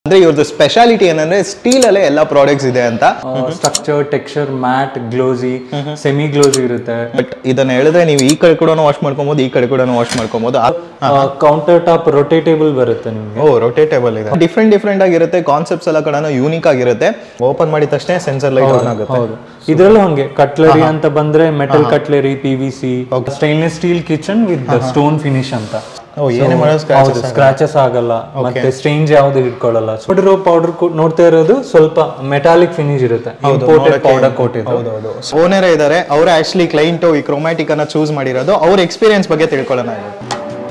ಅಂದ್ರೆ ಇವ್ರದ್ದು ಸ್ಪೆಷಾಲಿಟಿ ಏನಂದ್ರೆ ಸ್ಟೀಲ್ ಅಲ್ಲೇ ಎಲ್ಲ ಪ್ರಾಡಕ್ಟ್ಸ್ ಇದೆ ಅಂತ structure texture matte glossy semi glossy ಇರುತ್ತೆ ಬಟ್ ಇದನ್ನ ಹೇಳಿದ್ರೆ ನೀವು ಈ ಕಡೆ ಕೂಡ ವಾಶ್ ಮಾಡ್ಕೊಬಹುದು ಈ ಕಡೆ ಕೂಡ ವಾಶ್ ಮಾಡ್ಕೊಬಹುದು ಕೌಂಟರ್ ಟಾಪ್ ರೊಟೇಟೇಬಲ್ ಬರುತ್ತೆ ನಿಮ್ಗೆ ಓ ರೊಟೇಟೇಬಲ್ ಇದೆ ಡಿಫ್ರೆಂಟ್ ಡಿಫ್ರೆಂಟ್ ಆಗಿರುತ್ತೆ ಕಾನ್ಸೆಪ್ಟ್ಸ್ ಎಲ್ಲ ಕೂಡ ಯೂನಿಕ್ ಆಗಿರುತ್ತೆ ಓಪನ್ ಮಾಡಿದ ತಕ್ಷಣ ಸೆನ್ಸರ್ ಲೈಟ್ ಆನ್ ಆಗುತ್ತೆ ಹೌದು ಇದ್ರಲ್ಲೂ ಹಂಗೆ ಕಟ್ಲರಿ ಅಂತ ಬಂದ್ರೆ metal cutlery P V C stainless steel kitchen with stone finish ಅಂತ ಓ ಏನೇ ಮಾಡೋದು ಹೌದು ಸ್ಕ್ರಾಚಸ್ ಆಗಲ್ಲ ಮತ್ತೆ ಸ್ಟ್ರೇಂಜ್ ಯಾವ್ದು ಇಟ್ಕೊಳ್ಳಲ್ಲ ನೋಡಿರೋ ಪೌಡರ್ ನೋಡ್ತಾ ಇರೋದು ಸ್ವಲ್ಪ ಮೆಟಾಲಿಕ್ ಫಿನಿಶ್ ಇರುತ್ತೆ ಇಂಪೋರ್ಟೆಡ್ ಪೌಡರ್ ಕೊಟ್ಟಿದ್ದು ಹೌದೌದು ಓನರ್ ಇದ್ದಾರೆ ಅವರೇ ಆಕ್ಚುಲಿ ಕ್ಲೈಂಟ್ ಈ ಕ್ರೋಮ್ಯಾಟಿಕ್ ಅನ್ನ ಚೂಸ್ ಮಾಡಿರೋದು ಅವ್ರ ಎಕ್ಸ್ಪೀರಿಯನ್ಸ್ ಬಗ್ಗೆ ತಿಳ್ಕೊಳ್ಳೋಣ ಇವತ್ತು.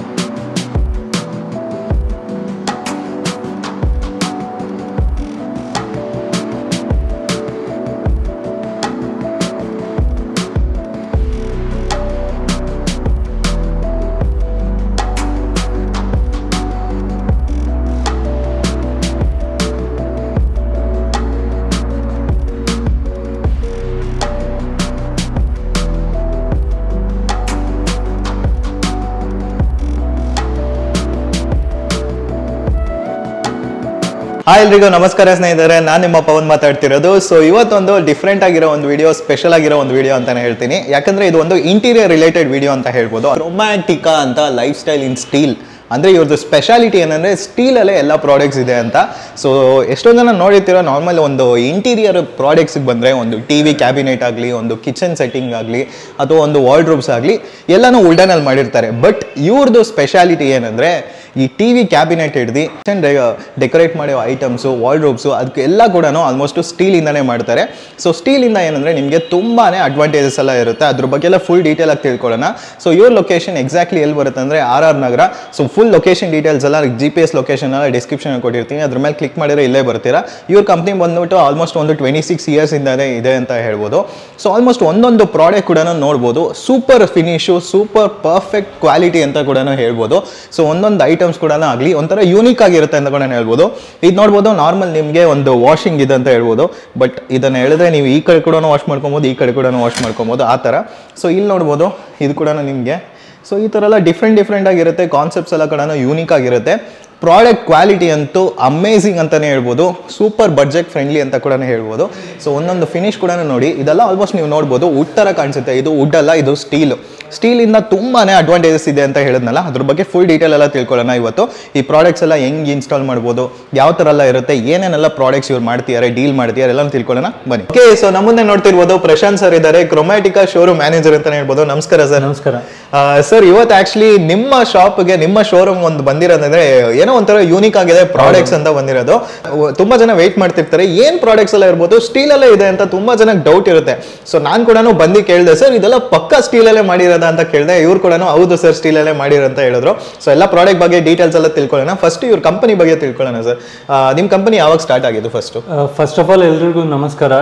ಹಾಯ್ ಎಲ್ರಿಗೂ ನಮಸ್ಕಾರ ಸ್ನೇಹಿತರೆ ನಾನು ನಿಮ್ಮ ಪವನ್ ಮಾತಾಡ್ತಿರೋದು ಸೊ ಇವತ್ತೊಂದು ಡಿಫ್ರೆಂಟ್ ಆಗಿರೋ ಒಂದು ವಿಡಿಯೋ ಸ್ಪೆಷಲ್ ಆಗಿರೋ ಒಂದು ವಿಡಿಯೋ ಅಂತಾನೆ ಹೇಳ್ತೀನಿ ಯಾಕಂದ್ರೆ ಇದು ಒಂದು ಇಂಟೀರಿಯರ್ ರಿಲೇಟೆಡ್ ವಿಡಿಯೋ ಅಂತ ಹೇಳ್ಬೋದು ರೊಮ್ಯಾಂಟಿಕಾ ಅಂತ ಲೈಫ್ ಸ್ಟೈಲ್ ಇನ್ ಸ್ಟೀಲ್ ಅಂದ್ರೆ ಇವ್ರದ್ದು ಸ್ಪೆಷಾಲಿಟಿ ಏನಂದ್ರೆ ಸ್ಟೀಲ್ ಅಲ್ಲೇ ಎಲ್ಲ ಪ್ರಾಡಕ್ಟ್ಸ್ ಇದೆ ಅಂತ ಸೊ ಎಷ್ಟೊಂದು ಜನ ನೋಡಿರ್ತೀರೋ ನಾರ್ಮಲ್ ಒಂದು ಇಂಟೀರಿಯರ್ ಪ್ರಾಡಕ್ಟ್ಸ್ಗೆ ಬಂದ್ರೆ ಒಂದು ಟಿ ವಿ ಕ್ಯಾಬಿನೆಟ್ ಆಗಲಿ ಒಂದು ಕಿಚನ್ ಸೆಟ್ಟಿಂಗ್ ಆಗಲಿ ಅಥವಾ ಒಂದು ವಾರ್ಡ್ರೂಬ್ಸ್ ಆಗಲಿ ಎಲ್ಲನೂ ವುಡನಲ್ಲಿ ಮಾಡಿರ್ತಾರೆ ಬಟ್ ಇವ್ರದ್ದು ಸ್ಪೆಷಾಲಿಟಿ ಏನಂದ್ರೆ ಈ ಟಿ ವಿ ಕ್ಯಾಬಿನೆಟ್ ಹಿಡ್ದು ಡೆಕೋರೇಟ್ ಮಾಡೋ ಐಟಮ್ಸು ವಾರ್ಡ್ರೋಬ್ಸು ಅದಕ್ಕೆಲ್ಲ ಕೂಡ ಆಲ್ಮೋಸ್ಟ್ ಸ್ಟೀಲಿಂದನೇ ಮಾಡ್ತಾರೆ ಸೊ ಸ್ಟೀಲಿಂದ ಏನಂದರೆ ನಿಮಗೆ ತುಂಬಾ ಅಡ್ವಾಂಟೇಜಸ್ ಎಲ್ಲ ಇರುತ್ತೆ ಅದ್ರ ಬಗ್ಗೆ ಎಲ್ಲ ಫುಲ್ ಡೀಟೇಲ್ ಆಗಿ ತಿಳ್ಕೊಳ್ಳೋಣ ಸೊ ಇವ್ರ ಲೊಕೇಶನ್ ಎಕ್ಸಾಕ್ಟ್ಲಿ ಎಲ್ಲಿ ಬರುತ್ತೆ ಅಂದರೆ R R Nagar so full location details ಎಲ್ಲ ಜಿ ಪಿ ಎಸ್ ಲೊಕೇಶನ್ ಎಲ್ಲ ಡಿಸ್ಕ್ರಿಪ್ಷನ್ ಕೊಟ್ಟಿರ್ತೀನಿ ಅದ್ರ ಮೇಲೆ ಕ್ಲಿಕ್ ಮಾಡಿದ್ರೆ ಇಲ್ಲೇ ಬರ್ತೀರಾ ಇವ್ರ ಕಂಪ್ನಿ ಬಂದ್ಬಿಟ್ಟು ಆಲ್ಮೋಸ್ಟ್ ಒಂದು ಟ್ವೆಂಟಿ ಸಿಕ್ಸ್ ಇಯರ್ಸ್ ಇಂದಾನೆ ಇದೆ ಅಂತ ಹೇಳ್ಬೋದು ಸೊ ಆಲ್ಮೋಸ್ಟ್ ಒಂದೊಂದು ಪ್ರಾಡಕ್ಟ್ ಕೂಡ ನೋಡ್ಬೋದು super finish super perfect quality ಅಂತ ಕೂಡ ಹೇಳ್ಬೋದು ಸೊ ಒಂದೊಂದು ಐಟಮ್ಸ್ ಕೂಡ ಆಗಲಿ ಒಂಥರ ಯೂನಿಕ್ ಆಗಿರುತ್ತೆ ಅಂತ ಕೂಡ ಹೇಳ್ಬೋದು ಇದು ನೋಡ್ಬೋದು ನಾರ್ಮಲ್ ನಿಮಗೆ ಒಂದು ವಾಷಿಂಗ್ ಇದೆ ಅಂತ ಹೇಳ್ಬೋದು ಬಟ್ ಇದನ್ನ ಹೇಳಿದ್ರೆ ನೀವು ಈ ಕಡೆ ಕೂಡ ವಾಶ್ ಮಾಡ್ಕೊಬೋದು ಈ ಕಡೆ ಕೂಡ ವಾಶ್ ಮಾಡ್ಕೊಬೋದು ಆ ಥರ ಸೊ ಇಲ್ಲಿ ನೋಡ್ಬೋದು ಇದು ಕೂಡ ನಿಮಗೆ ಸೊ ಈ ಥರ ಎಲ್ಲ ಡಿಫ್ರೆಂಟ್ ಡಿಫ್ರೆಂಟ್ ಆಗಿರುತ್ತೆ ಕಾನ್ಸೆಪ್ಟ್ಸ್ ಎಲ್ಲ ಕೂಡ ಯೂನಿಕ್ ಆಗಿರುತ್ತೆ ಪ್ರಾಡಕ್ಟ್ ಕ್ವಾಲಿಟಿ ಅಂತೂ ಅಮೇಝಿಂಗ್ ಅಂತಲೇ ಹೇಳ್ಬೋದು ಸೂಪರ್ ಬಡ್ಜೆಟ್ ಫ್ರೆಂಡ್ಲಿ ಅಂತ ಕೂಡ ಹೇಳ್ಬೋದು ಸೊ ಒಂದೊಂದು ಫಿನಿಶ್ ಕೂಡ ನೋಡಿ ಇದೆಲ್ಲ ಆಲ್ಮೋಸ್ಟ್ ನೀವು ನೋಡ್ಬೋದು ವುಡ್ ಥರ ಕಾಣಿಸುತ್ತೆ ಇದು ವುಡ್ ಅಲ್ಲ ಇದು ಸ್ಟೀಲ್ ಸ್ಟೀಲಿಂದ ತುಂಬಾ ಅಡ್ವಾಂಟೇಜಸ್ ಇದೆ ಅಂತ ಹೇಳಿದ್ನಲ್ಲ ಅದ್ರ ಬಗ್ಗೆ ಫುಲ್ ಡೀಟೇಲ್ ಎಲ್ಲ ತಿಳ್ಕೊಳ್ಳೋಣ ಇವತ್ತು ಈ ಪ್ರಾಡಕ್ಟ್ಸ್ ಎಲ್ಲ ಹೆಂಗೆ ಇನ್ಸ್ಟಾಲ್ ಮಾಡ್ಬೋದು ಯಾವ ಥರ ಎಲ್ಲ ಇರುತ್ತೆ ಏನೇನೆಲ್ಲ ಪ್ರಾಡಕ್ಟ್ಸ್ ಇವ್ರು ಮಾಡ್ತಿದ್ದಾರೆ ಡೀಲ್ ಮಾಡ್ತಿದ್ದಾರೆ ಎಲ್ಲ ತಿಳ್ಕೊಳ್ಳೋಣ ಬನ್ನಿ ಓಕೆ ಸೊ ನಮ್ಮನ್ನೇ ನೋಡ್ತಿರ್ಬೋದು ಪ್ರಶಾಂತ್ ಸರ್ ಇದ್ದಾರೆ ಕ್ರೊಮ್ಯಾಟಿಕಾ ಶೋರೂಮ್ ಮ್ಯಾನೇಜರ್ ಅಂತ ಹೇಳ್ಬೋದು ನಮಸ್ಕಾರ ಸರ್ ನಮಸ್ಕಾರ ಸರ್ ಇವತ್ತು ಆಕ್ಚುಲಿ ನಿಮ್ಮ ಶಾಪ್ಗೆ ನಿಮ್ಮ ಶೋರೂಮ್ ಒಂದು ಬಂದಿರೋದಂದ್ರೆ ಏನೋ ಒಂಥರ ಯೂನಿಕ್ ಆಗಿದೆ ಪ್ರಾಡಕ್ಟ್ಸ್ ಅಂತ ಬಂದಿರೋದು ಅವ್- ತುಂಬಾ ಜನ ವೆಯ್ಟ್ ಮಾಡ್ತಿರ್ತಾರೆ ಏನ್ ಪ್ರಾಡಕ್ಟ್ಸ್ ಎಲ್ಲ ಇರ್ಬೋದು ಸ್ಟೀಲ್ ಅಲ್ಲೇ ಇದೆ ಅಂತ ತುಂಬಾ ಜನಕ್ಕೆ ಡೌಟ್ ಇರುತ್ತೆ ಸೊ ನಾನ್ ಕೂಡ ಬಂದು ಕೇಳಿದೆ ಸರ್ ಇದೆಲ್ಲ ಪಕ್ಕ ಸ್ಟೀಲ್ ಅಲ್ಲೇ ಮಾಡಿರೋದ ಅಂತ ಕೇಳಿದೆ ಇವ್ರು ಕೂಡ ಹೌದು ಸರ್ ಸ್ಟೀಲ್ ಅಲ್ಲೇ ಮಾಡಿರೋ ಅಂತ ಹೇಳಿದ್ರು ಸೊ ಎಲ್ಲ ಪ್ರಾಡಕ್ಟ್ ಬಗ್ಗೆ ಡೀಟೇಲ್ಸ್ ಎಲ್ಲ ತಿಳ್ಕೊಳ್ಳೋಣ ಫಸ್ಟ್ ಇವ್ರ ಕಂಪನಿ ಬಗ್ಗೆ ತಿಳ್ಕೊಳ್ಳೋಣ ಸರ್ ನಿಮ್ ಕಂಪನಿ ಯಾವಾಗ ಸ್ಟಾರ್ಟ್ ಆಗಿದ್ದು ಫಸ್ಟ್ ಫಸ್ಟ್ ಆಫ್ ಆಲ್ ಎಲ್ರಿಗೂ ನಮಸ್ಕಾರ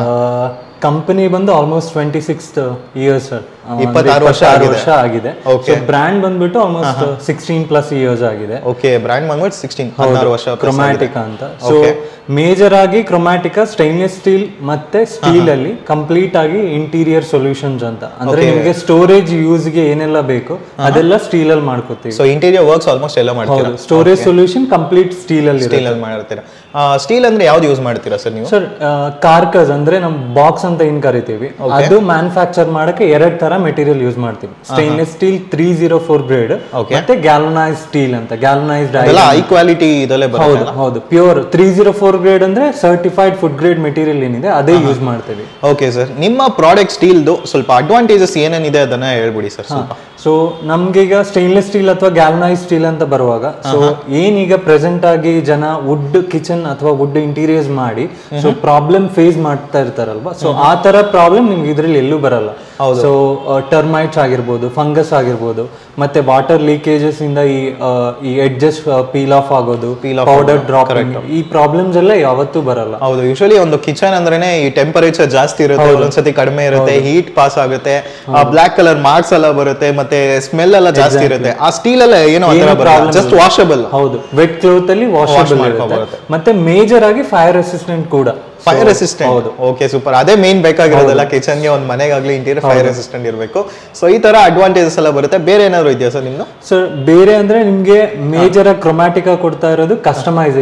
ಕಂಪನಿ ಬಂದು almost twenty six years sir ಇಪ್ಪತ್ತಾರು ವರ್ಷ ಆಗಿದೆ. ವರ್ಷ ಆಗಿದೆ Okay. ಬ್ರ್ಯಾಂಡ್ ಬಂದ್ಬಿಟ್ಟು ಆಲ್ಮೋಸ್ಟ್ ಸಿಕ್ಸ್ಟೀನ್ ಪ್ಲಸ್ ಇಯರ್ಸ್ ಆಗಿದೆ ಓಕೆ ಬ್ರ್ಯಾಂಡ್ ಬಂದ್ಬಿಟ್ಟು ಸಿಕ್ಸ್ಟೀನ್ ಹದಿನಾರು ವರ್ಷ plus ಆಗಿದೆ. ಕ್ರೊಮ್ಯಾಟಿಕಾ ಅಂತ ಸೊ ಮೇಜರ್ ಆಗಿ ಕ್ರೊಮ್ಯಾಟಿಕಾ ಸ್ಟೈನ್ಲೆಸ್ ಸ್ಟೀಲ್ ಮತ್ತೆ ಸ್ಟೀಲ್ ಅಲ್ಲಿ ಕಂಪ್ಲೀಟ್ ಆಗಿ ಇಂಟೀರಿಯರ್ ಸೊಲ್ಯೂಷನ್ಸ್ ಅಂತ ಅಂದ್ರೆ ನಿಮಗೆ ಸ್ಟೋರೇಜ್ ಯೂಸ್ ಗೆ ಏನೆಲ್ಲ ಬೇಕು ಅದೆಲ್ಲ ಸ್ಟೀಲ್ ಅಲ್ಲಿ ಮಾಡ್ಕೋತೀವಿ ಸೊ ಇಂಟೀರಿಯರ್ ವರ್ಕ್ಸ್ ಆಲ್ಮೋಸ್ಟ್ ಎಲ್ಲ ಮಾಡ್ತೀರಾ ಸ್ಟೋರೇಜ್ ಸೊಲ್ಯೂಷನ್ ಕಂಪ್ಲೀಟ್ ಸ್ಟೀಲ್ ಅಲ್ಲಿ ಸ್ಟೀಲ್ ಅಲ್ಲಿ ಮಾಡಿರ್ತೀರಾ ಸ್ಟೀಲ್ ಅಂದ್ರೆ ಯಾವ್ದು ಯೂಸ್ ಮಾಡ್ತೀರಾ ಸರ್ ನೀವು ಸರ್ ಕಾರ್ಕಸ್ ಅಂದ್ರೆ ನಮ್ ಬಾಕ್ಸ್ ಅಂತ ಏನ್ ಕರಿತೀವಿ ಅದು ಮ್ಯಾನುಫ್ಯಾಕ್ಚರ್ ಮಾಡಕ್ಕೆ ಎರಡ್ ತರ ಮೆಟೀರಿಯಲ್ ಯೂಸ್ ಮಾಡ್ತೀವಿ stainless steel three zero four grade ಮತ್ತೆ ಗ್ಯಾಲ್ವನೈಸ್ ಸ್ಟೀಲ್ ಅಂತ ಗ್ಯಾಲ್ವನೈಸ್ಡ್ ಎಲ್ಲ ಹೈ ಕ್ವಾಲಿಟಿ ಇದಲ್ಲೇ ಬರುತ್ತೆ ಹೌದು ಹೌದು pure three zero four grade ಅಂದ್ರೆ ಸರ್ಟಿಫೈಡ್ ಫುಡ್ ಗ್ರೇಡ್ ಮೆಟೀರಿಯಲ್ ಏನಿದೆ ಅದೇ ಯೂಸ್ ಮಾಡ್ತೀವಿ ಓಕೆ ಸರ್ ನಿಮ್ಮ ಪ್ರಾಡಕ್ಟ್ ಸ್ಟೀಲ್ದು ಸ್ವಲ್ಪ ಅಡ್ವಾಂಟೇಜಸ್ ಏನೇನಿದೆ ಅದನ್ನ ಹೇಳ್ಬಿಡಿ ಸರ್ ಸ್ವಲ್ಪ ಸೊ ನಮ್ಗೀಗ ಸ್ಟೈನ್ಲೆಸ್ ಸ್ಟೀಲ್ ಅಥವಾ ಗ್ಯಾಲ್ವನೈಸ್ ಸ್ಟೀಲ್ ಅಂತ ಬರುವಾಗ ಸೊ ಏನೀಗ ಪ್ರೆಸೆಂಟ್ ಆಗಿ ಜನ ವುಡ್ ಕಿಚನ್ ಅಥವಾ ವುಡ್ ಇಂಟೀರಿಯರ್ಸ್ ಮಾಡಿ ಸೊ ಪ್ರಾಬ್ಲಮ್ ಫೇಸ್ ಮಾಡ್ತಾ ಇರ್ತಾರಲ್ವಾ ಸೊ ಆ ತರ ಪ್ರಾಬ್ಲಮ್ ನಿಮ್ಗೆ ಇದ್ರಲ್ಲಿ ಎಲ್ಲೂ ಬರಲ್ಲ ಸೊ ಟರ್ಮೈಟ್ಸ್ ಆಗಿರ್ಬೋದು ಫಂಗಸ್ ಆಗಿರ್ಬೋದು ಮತ್ತೆ ವಾಟರ್ ಲೀಕೇಜಸ್ ಇಂದ ಈ ಆ, ಈ ಎಡ್ಜಸ್ ಪೀಲ್ ಆಫ್ ಆಗೋದು ಪೌಡರ್ ಡ್ರಾಪ್ ಈ ಪ್ರಾಬ್ಲಮ್ಸ್ ಎಲ್ಲ ಯಾವತ್ತೂ ಬರಲ್ಲ ಹೌದು ಯೂಶಲಿ ಒಂದು ಕಿಚನ್ ಅಂದ್ರೇನೆ ಈ ಟೆಂಪರೇಚರ್ ಜಾಸ್ತಿ ಇರುತ್ತೆ ಒಂದೊಂದ್ಸತಿ ಕಡಿಮೆ ಇರುತ್ತೆ ಹೀಟ್ ಪಾಸ್ ಆಗುತ್ತೆ ಆ ಬ್ಲಾಕ್ ಕಲರ್ ಮಾರ್ಕ್ಸ್ ಎಲ್ಲ ಬರುತ್ತೆ ಮತ್ತೆ ಸ್ಮೆಲ್ ಎಲ್ಲ ಜಾಸ್ತಿ ಇರುತ್ತೆ ಆ ಸ್ಟೀಲ್ ಎಲ್ಲ ಏನೋ ಜಸ್ಟ್ ವಾಷಬಲ್ ಹೌದು ವೆಟ್ ಕ್ಲೋತ್ ಅಲ್ಲಿ ವಾಷಬಲ್ ಇರುತ್ತೆ ಮತ್ತೆ ಮೇಜರ್ ಆಗಿ ಫೈರ್ ರೆಸಿಸ್ಟೆಂಟ್ ಕೂಡ ಫೈರ್ ರೆಸಿಸ್ಟೆಂಟ್ ಓಕೆ ಸೂಪರ್ ಅದೇ ಮೇನ್ ಬೇಕಾಗಿರೋದಲ್ಲ ಕಿಚನ್ಗೆ ಒಂದು ಮನೆಗಾಗ್ಲಿ ಇಂಟೀರಿಯರ್ ಫೈರ್ ರೆಸಿಸ್ಟೆಂಟ್ ಇರಬೇಕು ಸೊ ಈ ತರ ಅಡ್ವಾಂಟೇಜಸ್ ಎಲ್ಲ ಬರುತ್ತೆ ಬೇರೆ ಏನಾದ್ರು ಇದೆಯಾ ಸರ್ ನಿಮ್ದು ಸರ್ ಬೇರೆ ಅಂದ್ರೆ ನಿಮ್ಗೆ ಮೇಜರ್ ಆಗಿ ಕ್ರೊಮ್ಯಾಟಿಕಾ ಕೊಡ್ತಾ ಇರೋದು ಕಸ್ಟಮೈಸೇಷನ್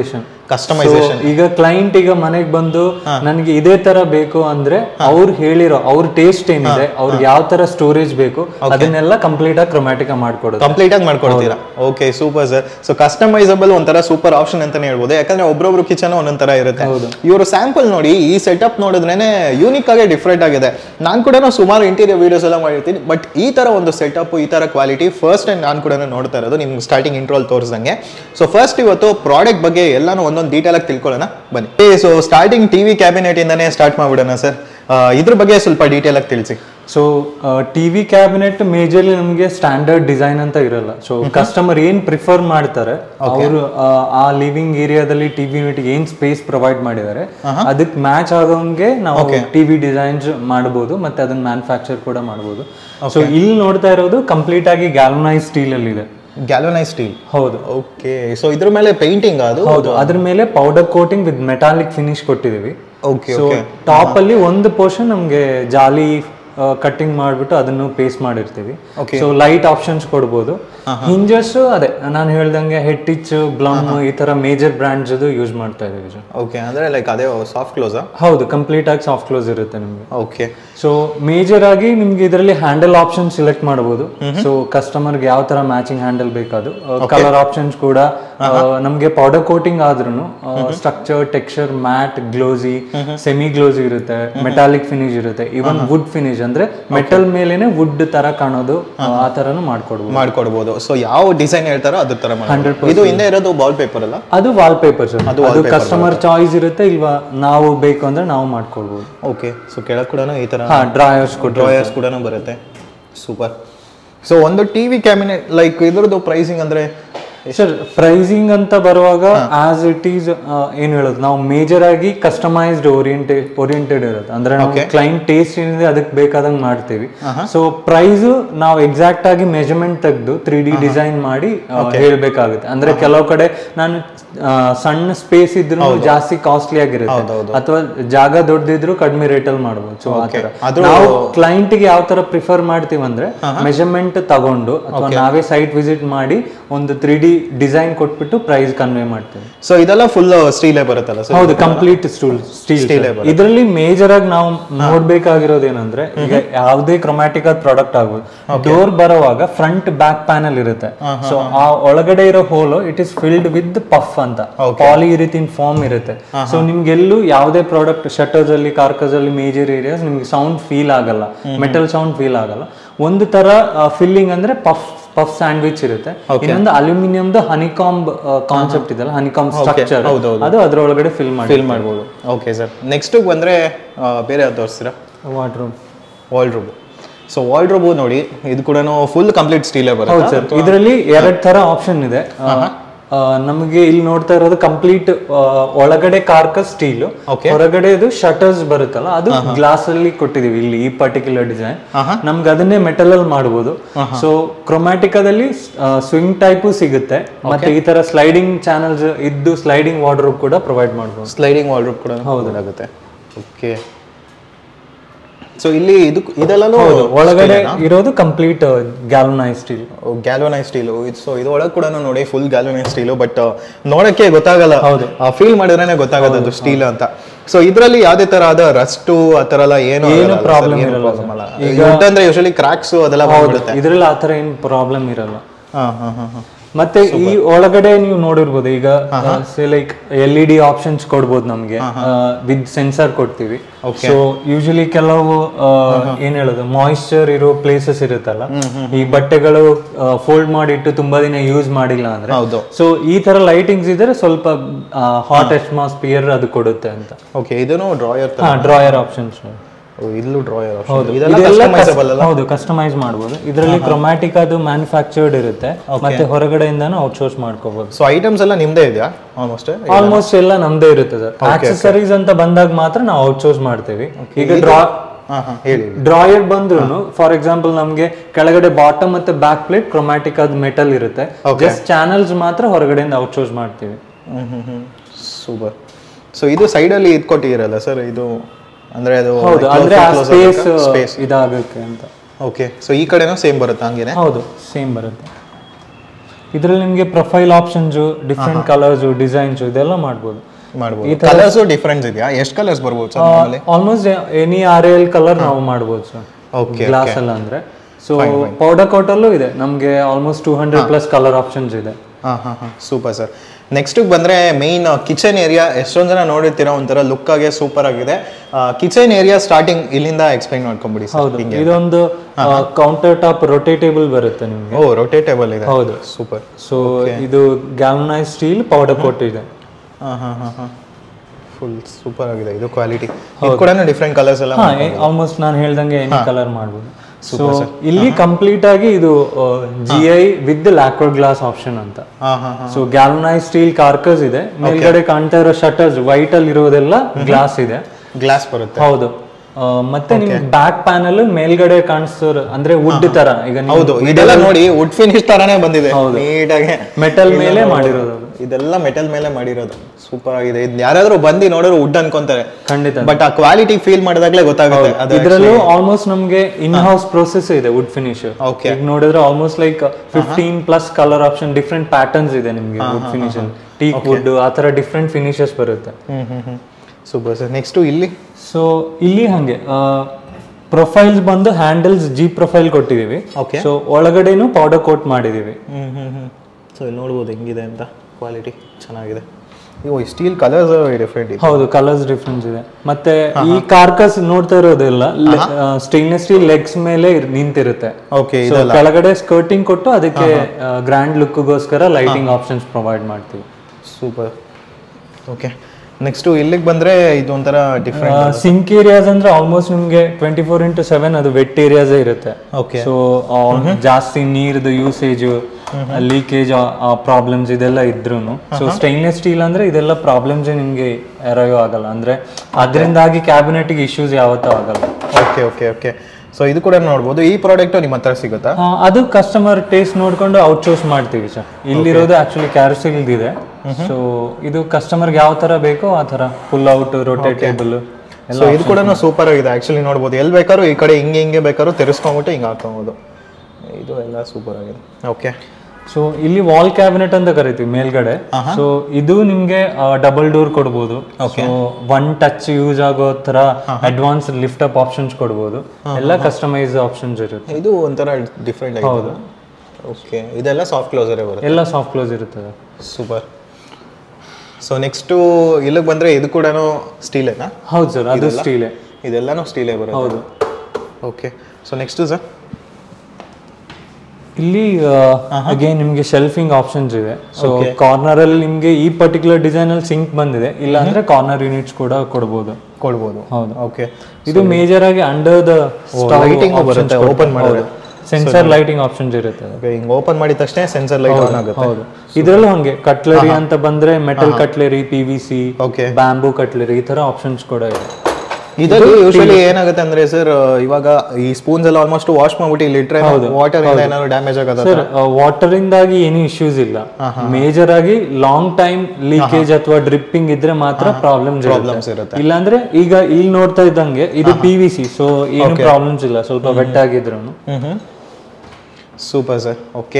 ಕಸ್ಟಮೈಸೇಷನ್ ಈಗ ಕ್ಲೈಂಟ್ ಈಗ ಮನೆಗೆ ಬಂದು ನನಗೆ ಇದೇ ತರ ಬೇಕು ಅಂದ್ರೆ ಅವ್ರು ಹೇಳಿರೋ ಅವ್ರ ಟೇಸ್ಟ್ ಏನಿದೆ ಅವ್ರಿಗೆ ಯಾವ ತರ ಸ್ಟೋರೇಜ್ ಬೇಕು ಅದನ್ನೆಲ್ಲ ಕಂಪ್ಲೀಟ್ ಆಗಿ ಕ್ರೊಮ್ಯಾಟಿಕ ಮಾಡ್ಕೊಡೋದು ಕಂಪ್ಲೀಟ್ ಆಗಿ ಮಾಡ್ಕೊಡ್ತೀರಾ okay super sir so customisable ಒಂಥರ ಸೂಪರ್ ಆಪ್ಷನ್ ಅಂತಾನೆ ಹೇಳ್ಬೋದು ಯಾಕಂದ್ರೆ ಒಬ್ರೊಬ್ರು ಕಿಚನ್ ಒಂದೊಂದ್ ತರ ಇರುತ್ತೆ ಇವರು ಸ್ಯಾಂಪಲ್ ನೋಡಿ ಈ ಸೆಟಪ್ ನೋಡಿದ್ರೇನೆ ಯೂನಿಕ್ ಆಗಿ ಡಿಫ್ರೆಂಟ್ ಆಗಿದೆ ನಾನು ಕೂಡ ಸುಮಾರು ಇಂಟೀರಿಯರ್ ವಿಡಿಯೋಸ್ ಎಲ್ಲ ಮಾಡಿರ್ತೀನಿ ಬಟ್ ಈ ತರ ಒಂದು ಸೆಟಪ್ ಈ ತರ ಕ್ವಾಲಿಟಿ ಫಸ್ಟ್ ಟೈಮ್ ನಾನು ಕೂಡ ನೋಡ್ತಾ ಇರೋದು ನಿಮ್ಗೆ ಸ್ಟಾರ್ಟಿಂಗ್ ಇಂಟ್ರೋಲ್ ತೋರಿಸ್ದಂಗೆ ಸೊ ಫಸ್ಟ್ ಇವತ್ತು ಪ್ರಾಡಕ್ಟ್ ಬಗ್ಗೆ ಎಲ್ಲಾನು ಒಂದೊಂದು ಡೀಟೇಲ್ ಆಗಿ ತಿಳ್ಕೊಳ್ಳೋಣ ಬನ್ನಿ ಸೊ ಸ್ಟಾರ್ಟಿಂಗ್ ಟಿವಿ ಕ್ಯಾಬಿನೆಟ್ ಇಂದಾನೆ ಸ್ಟಾರ್ಟ್ ಮಾಡ್ಬಿಡೋಣ ಸರ್ ಇದ್ರ ಬಗ್ಗೆ ಸ್ವಲ್ಪ ಡೀಟೇಲ್ ಆಗಿ ತಿಳಿಸಿ ಸೊ ಟಿವಿ ಕ್ಯಾಬಿನೆಟ್ ಮೇಜರ್ಲಿ ನಮಗೆ ಸ್ಟ್ಯಾಂಡರ್ಡ್ ಡಿಸೈನ್ ಅಂತ ಇರಲ್ಲ ಸೊ ಕಸ್ಟಮರ್ ಏನ್ ಪ್ರಿಫರ್ ಮಾಡ್ತಾರೆ ಅವರು ಆ ಲಿವಿಂಗ್ ಏರಿಯಾದಲ್ಲಿ ಟಿವಿ ಯೂನಿಟ್ ಏನ್ ಸ್ಪೇಸ್ ಪ್ರೊವೈಡ್ ಮಾಡಿದ್ದಾರೆ ಅದಕ್ಕೆ ಮ್ಯಾಚ್ ಆಗೋಂಗೆ ನಾವು ಟಿವಿ ಡಿಸೈನ್ಸ್ ಮಾಡಬಹುದು ಮತ್ತೆ ಅದನ್ನ ಮ್ಯಾನುಫ್ಯಾಕ್ಚರ್ ಕೂಡ ಮಾಡಬಹುದು ಸೊ ಇಲ್ಲಿ ನೋಡ್ತಾ ಇರೋದು ಕಂಪ್ಲೀಟ್ ಆಗಿ ಗ್ಯಾಲ್ವನೈಸ್ ಸ್ಟೀಲ್ ಅಲ್ಲಿ ಇದೆ ಗ್ಯಾಲೋನೈಸ್ ಸ್ಟೀಲ್ ಹೌದು ಓಕೆ ಸೊ ಇದ್ರ ಮೇಲೆ ಪೇಂಟಿಂಗ್ ಅದು ಹೌದು ಅದ್ರ ಮೇಲೆ powder coating with metallic finish ಕೊಟ್ಟಿದೀವಿ ಓಕೆ ಸೊ ಟಾಪ್ ಅಲ್ಲಿ ಒಂದು ಪೋರ್ಷನ್ ನಮ್ಗೆ ಜಾಲಿ ಕಟ್ಟಿಂಗ್ ಮಾಡ್ಬಿಟ್ಟು ಅದನ್ನು ಪೇಸ್ಟ್ ಮಾಡಿರ್ತೀವಿ ಸೊ ಲೈಟ್ ಆಪ್ಷನ್ಸ್ ಕೊಡ್ಬೋದು ಹಿಂಜಸ್ ಅದೇ ನಾನು ಹೇಳ್ದಂಗೆ ಹೆಡ್ ಟಿಚ್ ಬ್ಲಮ್ ಈ ತರ ಮೇಜರ್ ಬ್ರಾಂಡ್ಸ್ ಯೂಸ್ ಮಾಡ್ತಾ ಇದೀವಿ sir. ಓಕೆ ಅಂದ್ರೆ ಲೈಕ್ ಅದೇ ಸಾಫ್ಟ್ ಕ್ಲೋಸಾ ಹೌದು ಕಂಪ್ಲೀಟ್ ಆಗಿ ಸಾಫ್ಟ್ ಕ್ಲೋಸ್ ಇರುತ್ತೆ ನಿಮ್ಗೆ ಓಕೆ ಸೊ ಮೇಜರ್ ಆಗಿ ನಿಮ್ಗೆ ಇದರಲ್ಲಿ ಹ್ಯಾಂಡಲ್ ಆಪ್ಷನ್ ಸಿಲೆಕ್ಟ್ ಮಾಡಬಹುದು ಸೊ ಕಸ್ಟಮರ್ಗೆ ಯಾವ ತರ ಮ್ಯಾಚಿಂಗ್ ಹ್ಯಾಂಡಲ್ ಬೇಕಾದು ಕಲರ್ ಆಪ್ಷನ್ಸ್ ಕೂಡ ಆ, ನಮ್ಗೆ ಪೌಡರ್ ಕೋಟಿಂಗ್ ಆದ್ರೂ structure texture matte glossy semi glossy ಇರುತ್ತೆ ಮೆಟಾಲಿಕ್ ಫಿನಿಶ್ ಇರುತ್ತೆ ಇವನ್ ವುಡ್ ಫಿನಿಶ್ ಅಂದ್ರೆ ಮೆಟಲ್ ಮೇಲೆನೆ ವುಡ್ ತರ ಕಾಣೋದು ಆ ತರನು ಮಾಡ್ಕೊಡ್ಬೋದು ಮಾಡ್ಕೊಡ್ಬೋದು ಸೊ ಯಾವ ಡಿಸೈನ್ ಹೇಳ್ತಾರೋ ಅದ್ರ ತರ ಮಾಡ್ಬೋದು. ಇದು ಹಿಂದೆ ಇರೋದು ಬಾಲ್ ಪೇಪರ್ ಅಲ್ಲ ಅದು ವಾಲ್ ಪೇಪರ್ ಸರ್ ಅದು ಕಸ್ಟಮರ್ ಚಾಯ್ಸ್ ಇರುತ್ತೆ ಇಲ್ವಾ ನಾವು ಬೇಕು ಅಂದ್ರೆ ನಾವು ಮಾಡ್ಕೊಡ್ಬೋದು ಓಕೆ ಸೊ ಕೆಳಗೆ ಕೂಡ ಈ ತರ ಹಾ ಡ್ರಾಯರ್ಸ್ ಕೊಟ್ಟು ಡ್ರಾಯರ್ಸ್ ಕೂಡ ಬರುತ್ತೆ ಸೂಪರ್ ಸೊ ಒಂದು ಟಿವಿ ಕ್ಯಾಬಿನೆಟ್ ಲೈಕ್ ಇದ್ರದ್ದು ಪ್ರೈಸಿಂಗ್ ಅಂದ್ರೆ ಸರ್ ಪ್ರೈಸಿಂಗ್ ಅಂತ ಬರುವಾಗ ಆಸ್ ಇಟ್ ಈಸ್ ಏನ್ ಹೇಳೋದು ನಾವು ಮೇಜರ್ ಆಗಿ ಕಸ್ಟಮೈಸ್ಡ್ ಓರಿಯೆಂಟೆ ಓರಿಯೆಂಟೆಡ್ ಇರುತ್ತೆ ಅಂದ್ರೆ ನಾವು ಕ್ಲೈಂಟ್ ಟೇಸ್ಟ್ ಏನಿದೆ ಅದಕ್ಕೆ ಬೇಕಾದಂಗೆ ಮಾಡ್ತೀವಿ ಸೊ ಪ್ರೈಸ್ ನಾವು ಎಕ್ಸಾಕ್ಟ್ ಆಗಿ ಮೆಜರ್ಮೆಂಟ್ ತೆಗೆದು ತ್ರೀ ಡಿ ಡಿಸೈನ್ ಮಾಡಿ ಆ, ಹೇಳ್ಬೇಕಾಗುತ್ತೆ ಅಂದ್ರೆ ಕೆಲವು ಕಡೆ ನಾನು ಆ, ಸಣ್ಣ ಸ್ಪೇಸ್ ಇದ್ರು ಜಾಸ್ತಿ ಕಾಸ್ಟ್ಲಿ ಆಗಿರುತ್ತೆ ಅಥವಾ ಜಾಗ ದೊಡ್ಡದಿದ್ರು ಕಡಿಮೆ ರೇಟಲ್ಲಿ ಮಾಡ್ಬೋದು ಸೊ ಆ ತರ ನಾವು ಕ್ಲೈಂಟ್ ಗೆ ಯಾವ ತರ ಪ್ರಿಫರ್ ಮಾಡ್ತೀವಿ ಅಂದ್ರೆ ಮೆಜರ್ಮೆಂಟ್ ತಗೊಂಡು ಅಥವಾ ನಾವೇ ಸೈಟ್ ವಿಸಿಟ್ ಮಾಡಿ ಒಂದು ತ್ರೀ ಡಿ ಡಿಸೈನ್ ಕೊಟ್ಬಿಟ್ಟು ಪ್ರೈಸ್ ಕನ್ವೆ ಮಾಡ್ತೀವಿ ಸೊ ಇದೆಲ್ಲ ಫುಲ್ ಸ್ಟೀಲೇ ಬರುತ್ತಲ್ಲ ಸರ್ ಹೌದು ಕಂಪ್ಲೀಟ್ ಸ್ಟೂಲ್ ಸ್ಟೀಲ್ ಇದರಲ್ಲಿ ಮೇಜರ್ ಆಗಿ ನಾವು ನೋಡ್ಬೇಕಾಗಿರೋದು ಏನಂದ್ರೆ ಈಗ ಯಾವುದೇ ಕ್ರೊಮ್ಯಾಟಿಕ್ ಆದ ಪ್ರಾಡಕ್ಟ್ ಆಗ್ಬೋದು ಡೋರ್ ಬರುವಾಗ ಫ್ರಂಟ್ ಬ್ಯಾಕ್ ಪ್ಯಾನಲ್ ಇರುತ್ತೆ ಸೊ ಆ ಒಳಗಡೆ ಇರೋ hole it is filled with puff ಅಂತ ಪಾಲಿ ರೀತಿನ ಫಾರ್ಮ್ ಇರುತ್ತೆ ಸೊ ನಿಮ್ಗೆಲ್ಲೂ ಯಾವುದೇ ಪ್ರಾಡಕ್ಟ್ ಶಟರ್ಸ್ ಅಲ್ಲಿ ಕಾರ್ಕಸ್ ಅಲ್ಲಿ ಮೇಜರ್ ಏರಿಯಾಸ್ ನಿಮ್ಗೆ ಸೌಂಡ್ ಫೀಲ್ ಆಗಲ್ಲ ಮೆಟಲ್ ಸೌಂಡ್ ಫೀಲ್ ಆಗಲ್ಲ ಒಂದು ತರ ಫಿಲ್ಲಿಂಗ್ ಅಂದ್ರೆ ಪಫ್ ಪಫ್ ಸ್ಯಾಂಡ್ವಿಚ್ ಇರುತ್ತೆ ಇನ್ನೊಂದು ಅಲ್ಯೂಮಿನಿಯಂದು ಹನಿಕಾಂಬ್ ಕಾನ್ಸೆಪ್ಟ್ ಇದೆಲ್ಲ ಹನಿಕಾಂಬ್ ಸ್ಟ್ರಕ್ಚರ್ ಅದು ಅದ್ರೊಳಗಡೆ ಫಿಲ್ ಮಾಡಿ ಫಿಲ್ ಮಾಡ್ಬೋದು ಓಕೆ ಸರ್ ನೆಕ್ಸ್ಟ್ ಬಂದ್ರೆ ಆ, ಬೇರೆ ಯಾವ್ದು ತೋರಿಸ್ತೀರಾ ವಾಟರ್ ವಾಲ್ಡ್ರೋಬ್ ಸೊ ವಾಲ್ಡ್ರೋಬ್ ನೋಡಿ ಇದು ಕೂಡ ಫುಲ್ ಕಂಪ್ಲೀಟ್ ಸ್ಟೀಲೇ ಹೌದು ಬರುತ್ತೆ ಸರ್ ಇದರಲ್ಲಿ ಎರಡ್ ತರ ಆಪ್ಷನ್ ಇದೆ ಆ, ಆ, ನಮಗೆ ಇಲ್ಲಿ ನೋಡ್ತಾ ಇರೋದು ಕಂಪ್ಲೀಟ್ ಒಳಗಡೆ ಕಾರ್ಕಸ್ ಸ್ಟೀಲ್ ಹೊರಗಡೆ ಇದು ಶಟರ್ಸ್ ಬರುತ್ತಲ್ಲ ಅದು ಗ್ಲಾಸ್ ಅಲ್ಲಿ ಕೊಟ್ಟಿದೀವಿ ಇಲ್ಲಿ ಈ ಪರ್ಟಿಕ್ಯುಲರ್ ಡಿಸೈನ್ ನಮ್ಗೆ ಅದನ್ನೇ ಮೆಟಲ್ ಅಲ್ಲಿ ಮಾಡಬಹುದು ಸೊ ಕ್ರೊಮ್ಯಾಟಿಕಾದಲ್ಲಿ ಸ್ವಿಂಗ್ ಟೈಪು ಸಿಗುತ್ತೆ ಮತ್ತೆ ಈ ತರ ಸ್ಲೈಡಿಂಗ್ ಚಾನಲ್ಸ್ ಇದ್ದು ಸ್ಲೈಡಿಂಗ್ ವಾರ್ಡ್ರೋಬ್ ಕೂಡ ಪ್ರೊವೈಡ್ ಮಾಡಬಹುದು ಸ್ಲೈಡಿಂಗ್ ವಾಲ್ಡ್ರೋಬ್ ಕೂಡ ಆಗುತ್ತೆ ಓಕೆ ಸೊ ಇಲ್ಲಿ ಇದು ಇದೆಲ್ಲನೂ ಒಳಗಡೆ ಇರೋದು complete galvanise steel galvanise steel so ಇದು ಒಳಗೆ ಕೂಡ ನೋಡಿ ಫುಲ್ ಗ್ಯಾಲ್ವನೈಸ್ ಸ್ಟೀಲು ಬಟ್ ನೋಡಕ್ಕೆ ಗೊತ್ತಾಗಲ್ಲ ಫೀಲ್ ಮಾಡಿದ್ರೇನೆ ಗೊತ್ತಾಗೋದು ಅದು ಸ್ಟೀಲ್ ಅಂತ ಸೊ ಇದರಲ್ಲಿ ಯಾವ್ದೇ ತರ ಆದ ರಸ್ಟು ಆ ತರ ಎಲ್ಲ ಏನು ಏನು problem ಇರಲ್ಲ ಈಗ ಅಂದ್ರೆ ಯೂಶಲಿ ಕ್ರಾಕ್ಸ್ ಅದೆಲ್ಲ ಬಂದ್ಬಿಡುತ್ತೆ ಇದ್ರಲ್ಲಿ ಆತರ ಏನ್ ಪ್ರಾಬ್ಲಮ್ ಇರಲ್ಲ ಹಾ ಹಾ ಹಾ ಹಾ ಮತ್ತೆ ಈ ಒಳಗಡೆ ನೀವು ನೋಡಿರ್ಬೋದು ಈಗ like L E D options ಕೊಡ್ಬೋದು ನಮ್ಗೆ ವಿತ್ ಸೆನ್ಸರ್ ಕೊಡ್ತೀವಿ ಸೊ ಯೂಶಲಿ ಕೆಲವು ಆ, ಏನ್ ಹೇಳೋದು ಮಾಯಿಶ್ಚರ್ ಇರೋ ಪ್ಲೇಸಸ್ ಇರುತ್ತಲ್ಲ ಈ ಬಟ್ಟೆಗಳು ಫೋಲ್ಡ್ ಮಾಡಿಟ್ಟು ತುಂಬಾ ದಿನ ಯೂಸ್ ಮಾಡಿಲ್ಲ ಅಂದ್ರೆ ಹೌದು ಸೊ ಈ ತರ ಲೈಟಿಂಗ್ಸ್ ಇದ್ರೆ ಸ್ವಲ್ಪ ಹಾಟ್ ಅಟ್ಮಾಸ್ಫಿಯರ್ ಅದು ಕೊಡುತ್ತೆ ಅಂತ ಓಕೆ ಇದನ್ನು ಡ್ರಾಯರ್ ಹಾ ಡ್ರಾಯರ್ ಆಪ್ಷನ್ಸ್ ಇಲ್ಲೂ ಡ್ರಾಯರ್ ಹೌದು ಇದೆಲ್ಲ ಇದೆಲ್ಲ customizable ಅಲ್ಲ ಹೌದು ಕಸ್ಟಮೈಸ್ ಮಾಡಬಹುದು ಇದರಲ್ಲಿ ಕ್ರೊಮ್ಯಾಟಿಕ್ ಅದು ಮ್ಯಾನುಫ್ಯಾಕ್ಚರ್ಡ್ ಇರುತ್ತೆ ಮತ್ತೆ ಹೊರಗಡೆಯಿಂದಾನು ಔಟ್ಸೋರ್ಸ್ ಮಾಡ್ಕೋಬಹುದು ಸೊ ಐಟಮ್ಸ್ ಎಲ್ಲ ನಿಮ್ದೇ ಇದೆಯಾ ಆಲ್ಮೋಸ್ಟ್ ಆಲ್ಮೋಸ್ಟ್ ಎಲ್ಲ ನಮ್ದೇ ಇರುತ್ತೆ ಸರ್ ಆಕ್ಸೆಸರೀಸ್ ಅಂತ ಬಂದಾಗ ಮಾತ್ರ ನಾವು ಔಟ್ಸೋರ್ಸ್ ಮಾಡ್ತೀವಿ ಈಗ ಡ್ರಾ ಹಾ ಹಾ ಹೇಳಿ ಡ್ರಾಯರ್ ಬಂದ್ರು ಫಾರ್ ಎಕ್ಸಾಂಪಲ್ ನಮ್ಗೆ ಕೆಳಗಡೆ ಬಾಟಮ್ ಮತ್ತೆ ಬ್ಯಾಕ್ ಪ್ಲೇಟ್ ಕ್ರೊಮ್ಯಾಟಿಕ್ ಅದು ಮೆಟಲ್ ಇರುತ್ತೆ ಜಸ್ಟ್ ಚಾನಲ್ಸ್ ಮಾತ್ರ ಹೊರಗಡೆಯಿಂದ ಔಟ್ಸೋರ್ಸ್ ಮಾಡ್ತೀವಿ ಹ್ಮ್ ಹ್ಮ್ ಹ್ಮ್ ಸೂಪರ್ ಸೊ ಇದು ಸೈಡ್ ಅಲ್ಲಿ ಇದು ಕೊಟ್ಟಿರಲ್ಲ ಸರ್ ಇದು ಅಂದ್ರೆ ಅದು ಹೌದು ಅಂದ್ರೆ ಆ ಸ್ಪೇಸ್ ಇದಾಗಕ್ಕೆ ಅಂತ ಓಕೆ ಸೊ ಈ ಕಡೆನೂ ಸೇಮ್ ಬರುತ್ತೆ ಹಂಗೇನೆ ಹೌದು ಸೇಮ್ ಬರುತ್ತೆ ಇದ್ರಲ್ಲಿ ನಿಮ್ಗೆ profile options different colours designs ಇದೆಲ್ಲ ಮಾಡ್ಬೋದು ಮಾಡ್ಬೋದು ಕಲರ್ಸು ಡಿಫ್ರೆನ್ಸ್ ಇದೆಯಾ ಎಷ್ಟು ಕಲರ್ಸ್ ಬರ್ಬೋದು ಸರ್ ಮಾಮೂಲಿ almost any R L colour ನಾವು ಮಾಡ್ಬೋದು ಸರ್ ಓಕೆ ಗ್ಲಾಸ್ ಎಲ್ಲ ಅಂದ್ರೆ ಸೊ ಪೌಡರ್ ಕೋಟಲ್ಲೂ ಇದೆ ನಮ್ಗೆ almost two hundred plus colour options ಇದೆ ಹಾಂ ಹಾಂ ಹಾಂ ಸೂಪರ್ ಸರ್ ನೆಕ್ಸ್ಟ್ ಬಂದ್ರೆ ಮೇನ್ ಕಿಚನ್ ಏರಿಯಾ ಎಷ್ಟೊಂದು ಜನ ನೋಡಿರ್ತೀರಾ ಒಂಥರ ಲುಕ್ ಆಗಿ ಸೂಪರ್ ಆಗಿದೆ ಕಿಚನ್ ಏರಿಯಾ ಸ್ಟಾರ್ಟಿಂಗ್ ಇಲ್ಲಿಂದ ಎಕ್ಸ್ಪ್ಲೈನ್ ಮಾಡ್ಕೊಂಬಿಡಿ ಸರ್ ಹೌದು ಇದೊಂದು ಕೌಂಟರ್ ಟಾಪ್ ರೊಟೇಟೇಬಲ್ ಬರುತ್ತೆ ನಿಮ್ಗೆ ಓ ರೊಟೇಟೇಬಲ್ ಇದೆ ಹೌದು ಸೂಪರ್ ಸೊ ಇದು ಗ್ಯಾಲ್ನೈಸ್ ಸ್ಟೀಲ್ ಪೌಡರ್ ಕೋಟ್ ಇದೆ ಹಾಂ ಹಾಂ ಹಾಂ ಹಾಂ ಫುಲ್ ಸೂಪರ್ ಆಗಿದೆ ಇದು ಕ್ವಾಲಿಟಿ ಇದು ಕೂಡ ಡಿಫ್ರೆಂಟ್ ಕಲರ್ಸ್ ಎಲ್ಲ ಹಾ ಆಲ್ಮೋಸ್ಟ್ ನಾನು ಹೇಳ್ದಂಗೆ ಎನಿ ಕಲರ್ ಮಾಡ್ಬೋದು ಸೊ ಇಲ್ಲಿ ಕಂಪ್ಲೀಟ್ ಆಗಿ ಇದು G I with lacquer glass option ಅಂತ ಹಾಂ ಹಾಂ ಹಾಂ ಸೊ ಗ್ಯಾಲ್ನೈಸ್ ಸ್ಟೀಲ್ ಕಾರ್ಕಸ್ ಇದೆ ಮೇಲ್ಗಡೆ ಕಾಣ್ತಾ ಇರೋ ಶಟರ್ಸ್ ವೈಟ್ ಅಲ್ಲಿ ಇರೋದೆಲ್ಲ ಗ್ಲಾಸ್ ಇದೆ ಗ್ಲಾಸ್ ಬರುತ್ತೆ ಹೌದು ಆ, ಮತ್ತೆ ನಿಮ್ಗೆ ಬ್ಯಾಕ್ ಪ್ಯಾನಲ್ ಮೇಲ್ಗಡೆ ಕಾಣಿಸ್ತಿರೋ ಅಂದ್ರೆ ವುಡ್ ತರ ಈಗ ಹೌದು ಇದೆಲ್ಲ ನೋಡಿ ವುಡ್ ಫಿನಿಶ್ ತರಾನೇ ಬಂದಿದೆ ನೀಟಾಗಿ ಮೆಟಲ್ ಮೇಲೆ ಮಾಡಿರೋದು ಅದು. ಇದೆಲ್ಲ ಮೆಟಲ್ ಮೇಲೆ ಮಾಡಿರೋದು ಸೂಪರ್ ಆಗಿದೆ ಇದು ಯಾರಾದ್ರೂ ಬಂದು ನೋಡಿದ್ರೆ ವುಡ್ ಅನ್ಕೊಂತಾರೆ ಖಂಡಿತ ಬಟ್ ಆ ಕ್ವಾಲಿಟಿ ಫೀಲ್ ಮಾಡಿದಾಗ್ಲೇ ಗೊತ್ತಾಗುತ್ತೆ ಅದು ಇದ್ರಲ್ಲೂ ಆಲ್ಮೋಸ್ಟ್ ನಮ್ಗೆ ಇನ್ ಹೌಸ್ ಪ್ರೊಸೆಸ್ ಇದೆ ವುಡ್ ಫಿನಿಶ್ Okay. ಈಗ ನೋಡಿದ್ರೆ almost like fifteen plus colour option different patterns ಇದೆ ನಿಮ್ಗೆ ವುಡ್ ಫಿನಿಶ್ ಟೀಕ್ ವುಡ್ ಆ ತರ ಡಿಫ್ರೆಂಟ್ ಫಿನಿಶಸ್ ಬರುತ್ತೆ ಹ್ಮ್ ಹ್ಮ್ ಹ್ಮ್ ಸೂಪರ್ ಸರ್ ನೆಕ್ಸ್ಟ್ ಇಲ್ಲಿ ಸೊ ಇಲ್ಲಿ ಹಂಗೆ ಪ್ರೊಫೈಲ್ಸ್ ಬಂದು ಹ್ಯಾಂಡಲ್ಸ್ ಜಿ ಪ್ರೊಫೈಲ್ ಕೊಟ್ಟಿದೀವಿ Okay. ಸೊ ಒಳಗಡೆನು ಪೌಡರ್ ಕೋಟ್ ಮಾಡಿದೀವಿ ಹ್ಮ್ ಹ್ಮ್ ಹ್ಮ್ ಸೊ ಇಲ್ಲಿ ನೋಡ್ಬೋದು ಹೆಂಗಿದೆ ಅಂತ ಕ್ವಾಲಿಟಿ ಚೆನ್ನಾಗಿದೆ ಇವು ಸ್ಟೀಲ್ ಕಲರ್ಸ್ ಡಿಫ್ರೆಂಟ್ ಇದೆ ಹೌದು ಕಲರ್ಸ್ ಡಿಫ್ರೆನ್ಸ್ ಇದೆ ಮತ್ತೆ ಈ ಕಾರ್ಕಸ್ ನೋಡ್ತಾ ಇರೋದೆಲ್ಲ ಸ್ಟೇನ್ಲೆಸ್ ಸ್ಟೀಲ್ ಲೆಗ್ಸ್ ಮೇಲೆ ಇರ್- ನಿಂತಿರುತ್ತೆ ಓಕೆ So, ಕೆಳಗಡೆ ಸ್ಕರ್ಟಿಂಗ್ ಕೊಟ್ಟು ಅದಕ್ಕೆ ಗ್ರ್ಯಾಂಡ್ ಲುಕ್ಗೋಸ್ಕರ ಲೈಟಿಂಗ್ ಆಪ್ಷನ್ಸ್ ಪ್ರೊವೈಡ್ ಮಾಡ್ತೀವಿ ಸೂಪರ್ ಓಕೆ ನೆಕ್ಸ್ಟು ಇಲ್ಲಿಗೆ ಬಂದ್ರೆ ಇದು ಒಂಥರ ಡಿಫ್ರೆಂಟ್ ಸಿಂಕ್ ಏರಿಯಾಸ್ ಅಂದ್ರೆ ಆಲ್ಮೋಸ್ಟ್ ನಿಮ್ಗೆ ಟ್ವೆಂಟಿ ಫೋರ್ ಇಂಟು ಸೆವೆನ್ ಅದು ವೆಟ್ ಏರಿಯಾಸ್ ಇರುತ್ತೆ ಓಕೆ ಸೊ ಜಾಸ್ತಿ ನೀರ್ದು ಯೂಸೇಜ್ ಲೀಕೇಜ್ ಪ್ರಾಬ್ಲಮ್ಸ್ ಇದೆಲ್ಲ ಇದ್ರು ಸೊ ಸ್ಟೈನ್ಲೆಸ್ ಸ್ಟೀಲ್ ಅಂದ್ರೆ ಇದೆಲ್ಲ ಪ್ರಾಬ್ಲಮ್ಸ್ ನಿಮ್ಗೆ ಎರಯೋ ಆಗಲ್ಲ ಅಂದ್ರೆ ಅದರಿಂದಾಗಿ ಕ್ಯಾಬಿನೆಟ್ಗೆ ಇಶ್ಯೂಸ್ ಯಾವತ್ತೂ ಆಗಲ್ಲ ಓಕೆ ಓಕೆ ಓಕೆ ಸೊ ಇದು ಕೂಡ ನೋಡ್ಬೋದು ಈ ಪ್ರಾಡಕ್ಟ್ ನಿಮ್ಮ ಹತ್ರ ಸಿಗುತ್ತಾ ಆ, ಅದು ಕಸ್ಟಮರ್ ಟೇಸ್ಟ್ ನೋಡ್ಕೊಂಡು ಔಟ್ಸೋರ್ಸ್ ಮಾಡ್ತೀವಿ ಸರ್ ಇಲ್ಲಿರೋದು ಆಕ್ಚುಲಿ ಕ್ಯಾರಸಿಲ್ ಇದೆ ಸೊ ಇದು ಕಸ್ಟಮರ್ಗೆ ಯಾವ ತರ ಬೇಕೋ ಆ ತರ ಫುಲ್ ಔಟ್ ರೊಟೇಟೇಬಲ್ ಸೊ ಇದು ಕೂಡ ಸೂಪರ್ ಆಗಿದೆ ಆಕ್ಚುಲಿ ನೋಡ್ಬೋದು ಎಲ್ಲಿ ಬೇಕಾದ್ರೂ ಈ ಕಡೆ ಹಿಂಗೆ ಹಿಂಗೆ ಬೇಕಾದ್ರೂ ತೆರೆಸ್ಕೊಂಬಿಟ್ಟು ಹಿಂಗೆ ಹಾಕೊಬೋದು ಇದು ಎಲ್ಲ ಸೂಪರ್ ಆಗಿದೆ ಓಕೆ ಸೊ ಇಲ್ಲಿ ವಾಲ್ ಕ್ಯಾಬಿನೆಟ್ ಅಂತ ಕರಿತೀವಿ ಮೇಲ್ಗಡೆ ಸೊ ಇದು ನಿಮ್ಗೆ ಡಬಲ್ ಡೋರ್ ಕೊಡ್ಬೋದು ಸೊ ಒನ್ ಟಚ್ ಯೂಸ್ ಆಗೋ ತರ ಅಡ್ವಾನ್ಸ್ ಲಿಫ್ಟ್ ಅಪ್ ಆಪ್ಷನ್ಸ್ ಕೊಡ್ಬೋದು ಎಲ್ಲ ಕಸ್ಟಮೈಸ್ ಆಪ್ಷನ್ಸ್ ಇರುತ್ತೆ ಇದು ಒಂಥರ ಡಿಫ್ರೆಂಟ್ ಆಗಿದೆ ಓಕೆ ಇದೆಲ್ಲ ಸಾಫ್ಟ್ ಕ್ಲೋಸರೇ ಬರುತ್ತೆ ಎಲ್ಲ ಸಾಫ್ಟ್ ಕ್ಲೋಸ್ ಇರುತ್ತದೆ ಸೂಪರ್ ಸೊ ನೆಕ್ಸ್ಟು ಇಲ್ಲಿಗೆ ಬಂದರೆ ಇದು ಕೂಡ ಸ್ಟೀಲೇನಾ ಹೌದು ಸರ್ ಅದು ಸ್ಟೀಲೇ ಇದೆಲ್ಲನೂ ಸ್ಟೀಲೇ ಬರುತ್ತೆ ಹೌದು ಓಕೆ ಸೊ ನೆಕ್ಸ್ಟು ಸರ್ ಇಲ್ಲಿ ಅಗೇನ್ ನಿಮ್ಗೆ ಶೆಲ್ಫಿಂಗ್ ಆಪ್ಷನ್ಸ್ ಇದೆ ಸೊ ಕಾರ್ನರ್ ಅಲ್ಲಿ ನಿಮ್ಗೆ ಈ ಪರ್ಟಿಕ್ಯುಲರ್ ಡಿಸೈನ್ ಅಲ್ಲಿ ಸಿಂಕ್ ಬಂದಿದೆ ಇಲ್ಲ ಅಂದ್ರೆ ಕಾರ್ನರ್ ಯೂನಿಟ್ಸ್ ಕೂಡ ಕೊಡ್ಬೋದು ಕೊಡ್ಬೋದು ಹೌದು ಓಕೆ ಇದು ಮೇಜರ್ ಆಗಿ ಅಂಡರ್ ದ ಲೈಟಿಂಗ್ ಬರುತ್ತೆ ಓಪನ್ ಮಾಡಿದ್ರೆ ಸೆನ್ಸರ್ ಲೈಟಿಂಗ್ ಆಪ್ಷನ್ಸ್ ಇರುತ್ತೆ ಓಕೆ ಹಿಂಗೆ ಓಪನ್ ಮಾಡಿದ ತಕ್ಷಣ ಸೆನ್ಸರ್ ಲೈಟ್ ಆನ್ ಆಗುತ್ತೆ ಹೌದು ಇದ್ರಲ್ಲೂ ಹಂಗೆ ಕಟ್ಲರಿ ಅಂತ ಬಂದ್ರೆ metal cutlery P V C okay bamboo cutlery ಈ ತರ ಆಪ್ಷನ್ಸ್ ಕೂಡ ಇದೆ ಇದರಲ್ಲಿ ಯೂಶಲಿ ಏನಾಗುತ್ತೆ ಅಂದ್ರೆ ಸರ್ ಇವಾಗ ಈ ಸ್ಪೂನ್ಸ್ ಎಲ್ಲ ಆಲ್ಮೋಸ್ಟ್ ವಾಶ್ ಮಾಡ್ಬಿಟ್ಟು ಇಲ್ಲಿ ಇಟ್ರೆ ವಾಟರ್ ಇಂದ ಏನಾದ್ರು ಡ್ಯಾಮೇಜ್ ಆಗೋದ ಸರ್ ವಾಟರ್ ಇಂದಾಗಿ ಏನು ಇಶ್ಯೂಸ್ ಇಲ್ಲ ಮೇಜರ್ ಆಗಿ ಲಾಂಗ್ ಟೈಮ್ ಲೀಕೇಜ್ ಅಥವಾ ಡ್ರಿಪ್ಪಿಂಗ್ ಇದ್ರೆ ಮಾತ್ರ ಪ್ರಾಬ್ಲಮ್ಸ್ ಪ್ರಾಬ್ಲಮ್ಸ್ ಇರುತ್ತೆ ಇಲ್ಲಾಂದ್ರೆ ಈಗ ಇಲ್ಲಿ ನೋಡ್ತಾ ಇದ್ದಂಗೆ ಇದು ಪಿ ವಿ ಸಿ ಸೊ ಏನು ಪ್ರಾಬ್ಲಮ್ಸ್ ಇಲ್ಲ ಸ್ವಲ್ಪ ವೆಟ್ ಆಗಿದ್ರು ಹ್ಮ್ ಹ್ಮ್ ಸೂಪರ್ ಸರ್ ಓಕೆ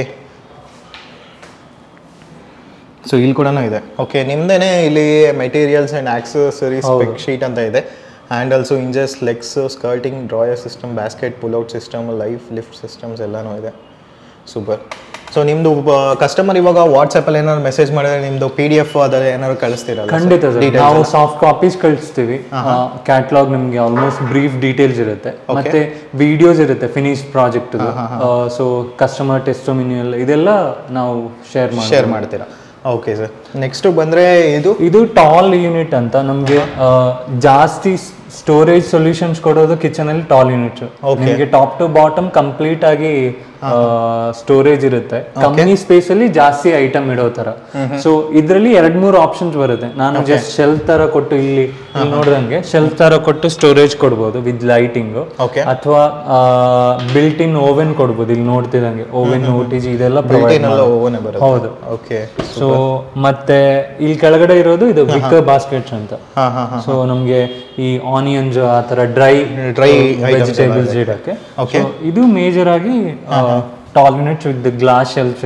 ಸೊ ಇಲ್ಲಿ ಕೂಡ ಇದೆ ಓಕೆ ನಿಮ್ದೇನೆ ಇಲ್ಲಿ materials and accessories spec sheet ಅಂತ ಇದೆ handles hinges legs skirting drawer system basket pull out system life lift systems ಎಲ್ಲನೂ ಇದೆ ಸೂಪರ್ ಸೊ ನಿಮ್ಮದು ಕಸ್ಟಮರ್ ಇವಾಗ ವಾಟ್ಸಪ್ಪಲ್ಲಿ ಏನಾದ್ರು ಮೆಸೇಜ್ ಮಾಡಿದ್ರೆ ನಿಮ್ಮದು ಪಿ ಡಿ ಎಫ್ ಅದೆಲ್ಲ ಏನಾದ್ರು ಕಳಿಸ್ತೀರಲ್ಲ ಖಂಡಿತ ಸರ್ ನಾವು ಸಾಫ್ಟ್ ಕಾಪೀಸ್ ಕಳಿಸ್ತೀವಿ ಕ್ಯಾಟ್ಲಾಗ್ ನಿಮ್ಗೆ ಆಲ್ಮೋಸ್ಟ್ ಬ್ರೀಫ್ ಡೀಟೇಲ್ಸ್ ಇರುತ್ತೆ ಮತ್ತೆ ವಿಡಿಯೋಸ್ ಇರುತ್ತೆ finish project so customer testimonial ಇದೆಲ್ಲ ನಾವು ಶೇರ್ ಮಾಡಿ ಶೇರ್ ಮಾಡ್ತೀರಾ ಓಕೆ ಸರ್ ನೆಕ್ಸ್ಟ್ ಬಂದರೆ ಇದು ಇದು ಟಾಲ್ ಯೂನಿಟ್ ಅಂತ ನಮ್ಗೆ ಆ, ಜಾಸ್ತಿ ಸ್ಟೋರೇಜ್ ಸೊಲ್ಯೂಷನ್ಸ್ ಕೊಡೋದು ಕಿಚನ್ ಅಲ್ಲಿ ಟಾಲ್ ಯೂನಿಟ್ ನಿಮಗೆ ಟಾಪ್ ಟು ಬಾಟಮ್ ಕಂಪ್ಲೀಟ್ ಆಗಿ ಸ್ಟೋರೇಜ್ ಇರುತ್ತೆ ಕಮ್ಮಿ ಸ್ಪೇಸ್ ಅಲ್ಲಿ ಜಾಸ್ತಿ ಐಟಮ್ ಇಡೋ ತರ ಸೊ ಇದ್ರಲ್ಲಿ ಎರಡ್ ಮೂರು ಆಪ್ಷನ್ಸ್ ಬರುತ್ತೆ ನಾನು ಜಸ್ಟ್ ಶೆಲ್ಫ್ ತರ ಕೊಟ್ಟು ಇಲ್ಲಿ ಇಲ್ಲಿ ನೋಡ್ದಂಗೆ ಶೆಲ್ಫ್ ತರ ಕೊಟ್ಟು ಸ್ಟೋರೇಜ್ ಕೊಡ್ಬೋದು ವಿತ್ ಲೈಟಿಂಗ್ ಓಕೆ ಅಥವಾ ಬಿಲ್ಟ್ ಇನ್ ಓವೆನ್ ಕೊಡ್ಬೋದು ಇಲ್ಲಿ ನೋಡ್ತಿದಂಗೆ ಓವೆನ್ ಓ ಟಿ ಜಿ ಇದೆಲ್ಲ ಪ್ರೊವೈಡ್ ಎಲ್ಲ ಓವನೇ ಬರುತ್ತೆ ಹೌದು ಓಕೆ ಸೊ ಮತ್ತೆ ಇಲ್ಲಿ ಕೆಳಗಡೆ ಇರೋದು ಇದು ವಿಕ್ಕರ್ ಬಾಸ್ಕೆಟ್ಸ್ ಅಂತ ಹಾಂ ಹಾಂ ಹಾಂ ಸೊ ನಮ್ಗೆ ಈ ಆನಿಯನ್ಸ್ ಆ ತರ ಡ್ರೈ ಡ್ರೈ ವೆಜಿಟೇಬಲ್ಸ್ ಇಡಕ್ಕೆ So, ಇದು ಮೇಜರ್ ಆಗಿ tall units with glass shelf ಇದೆ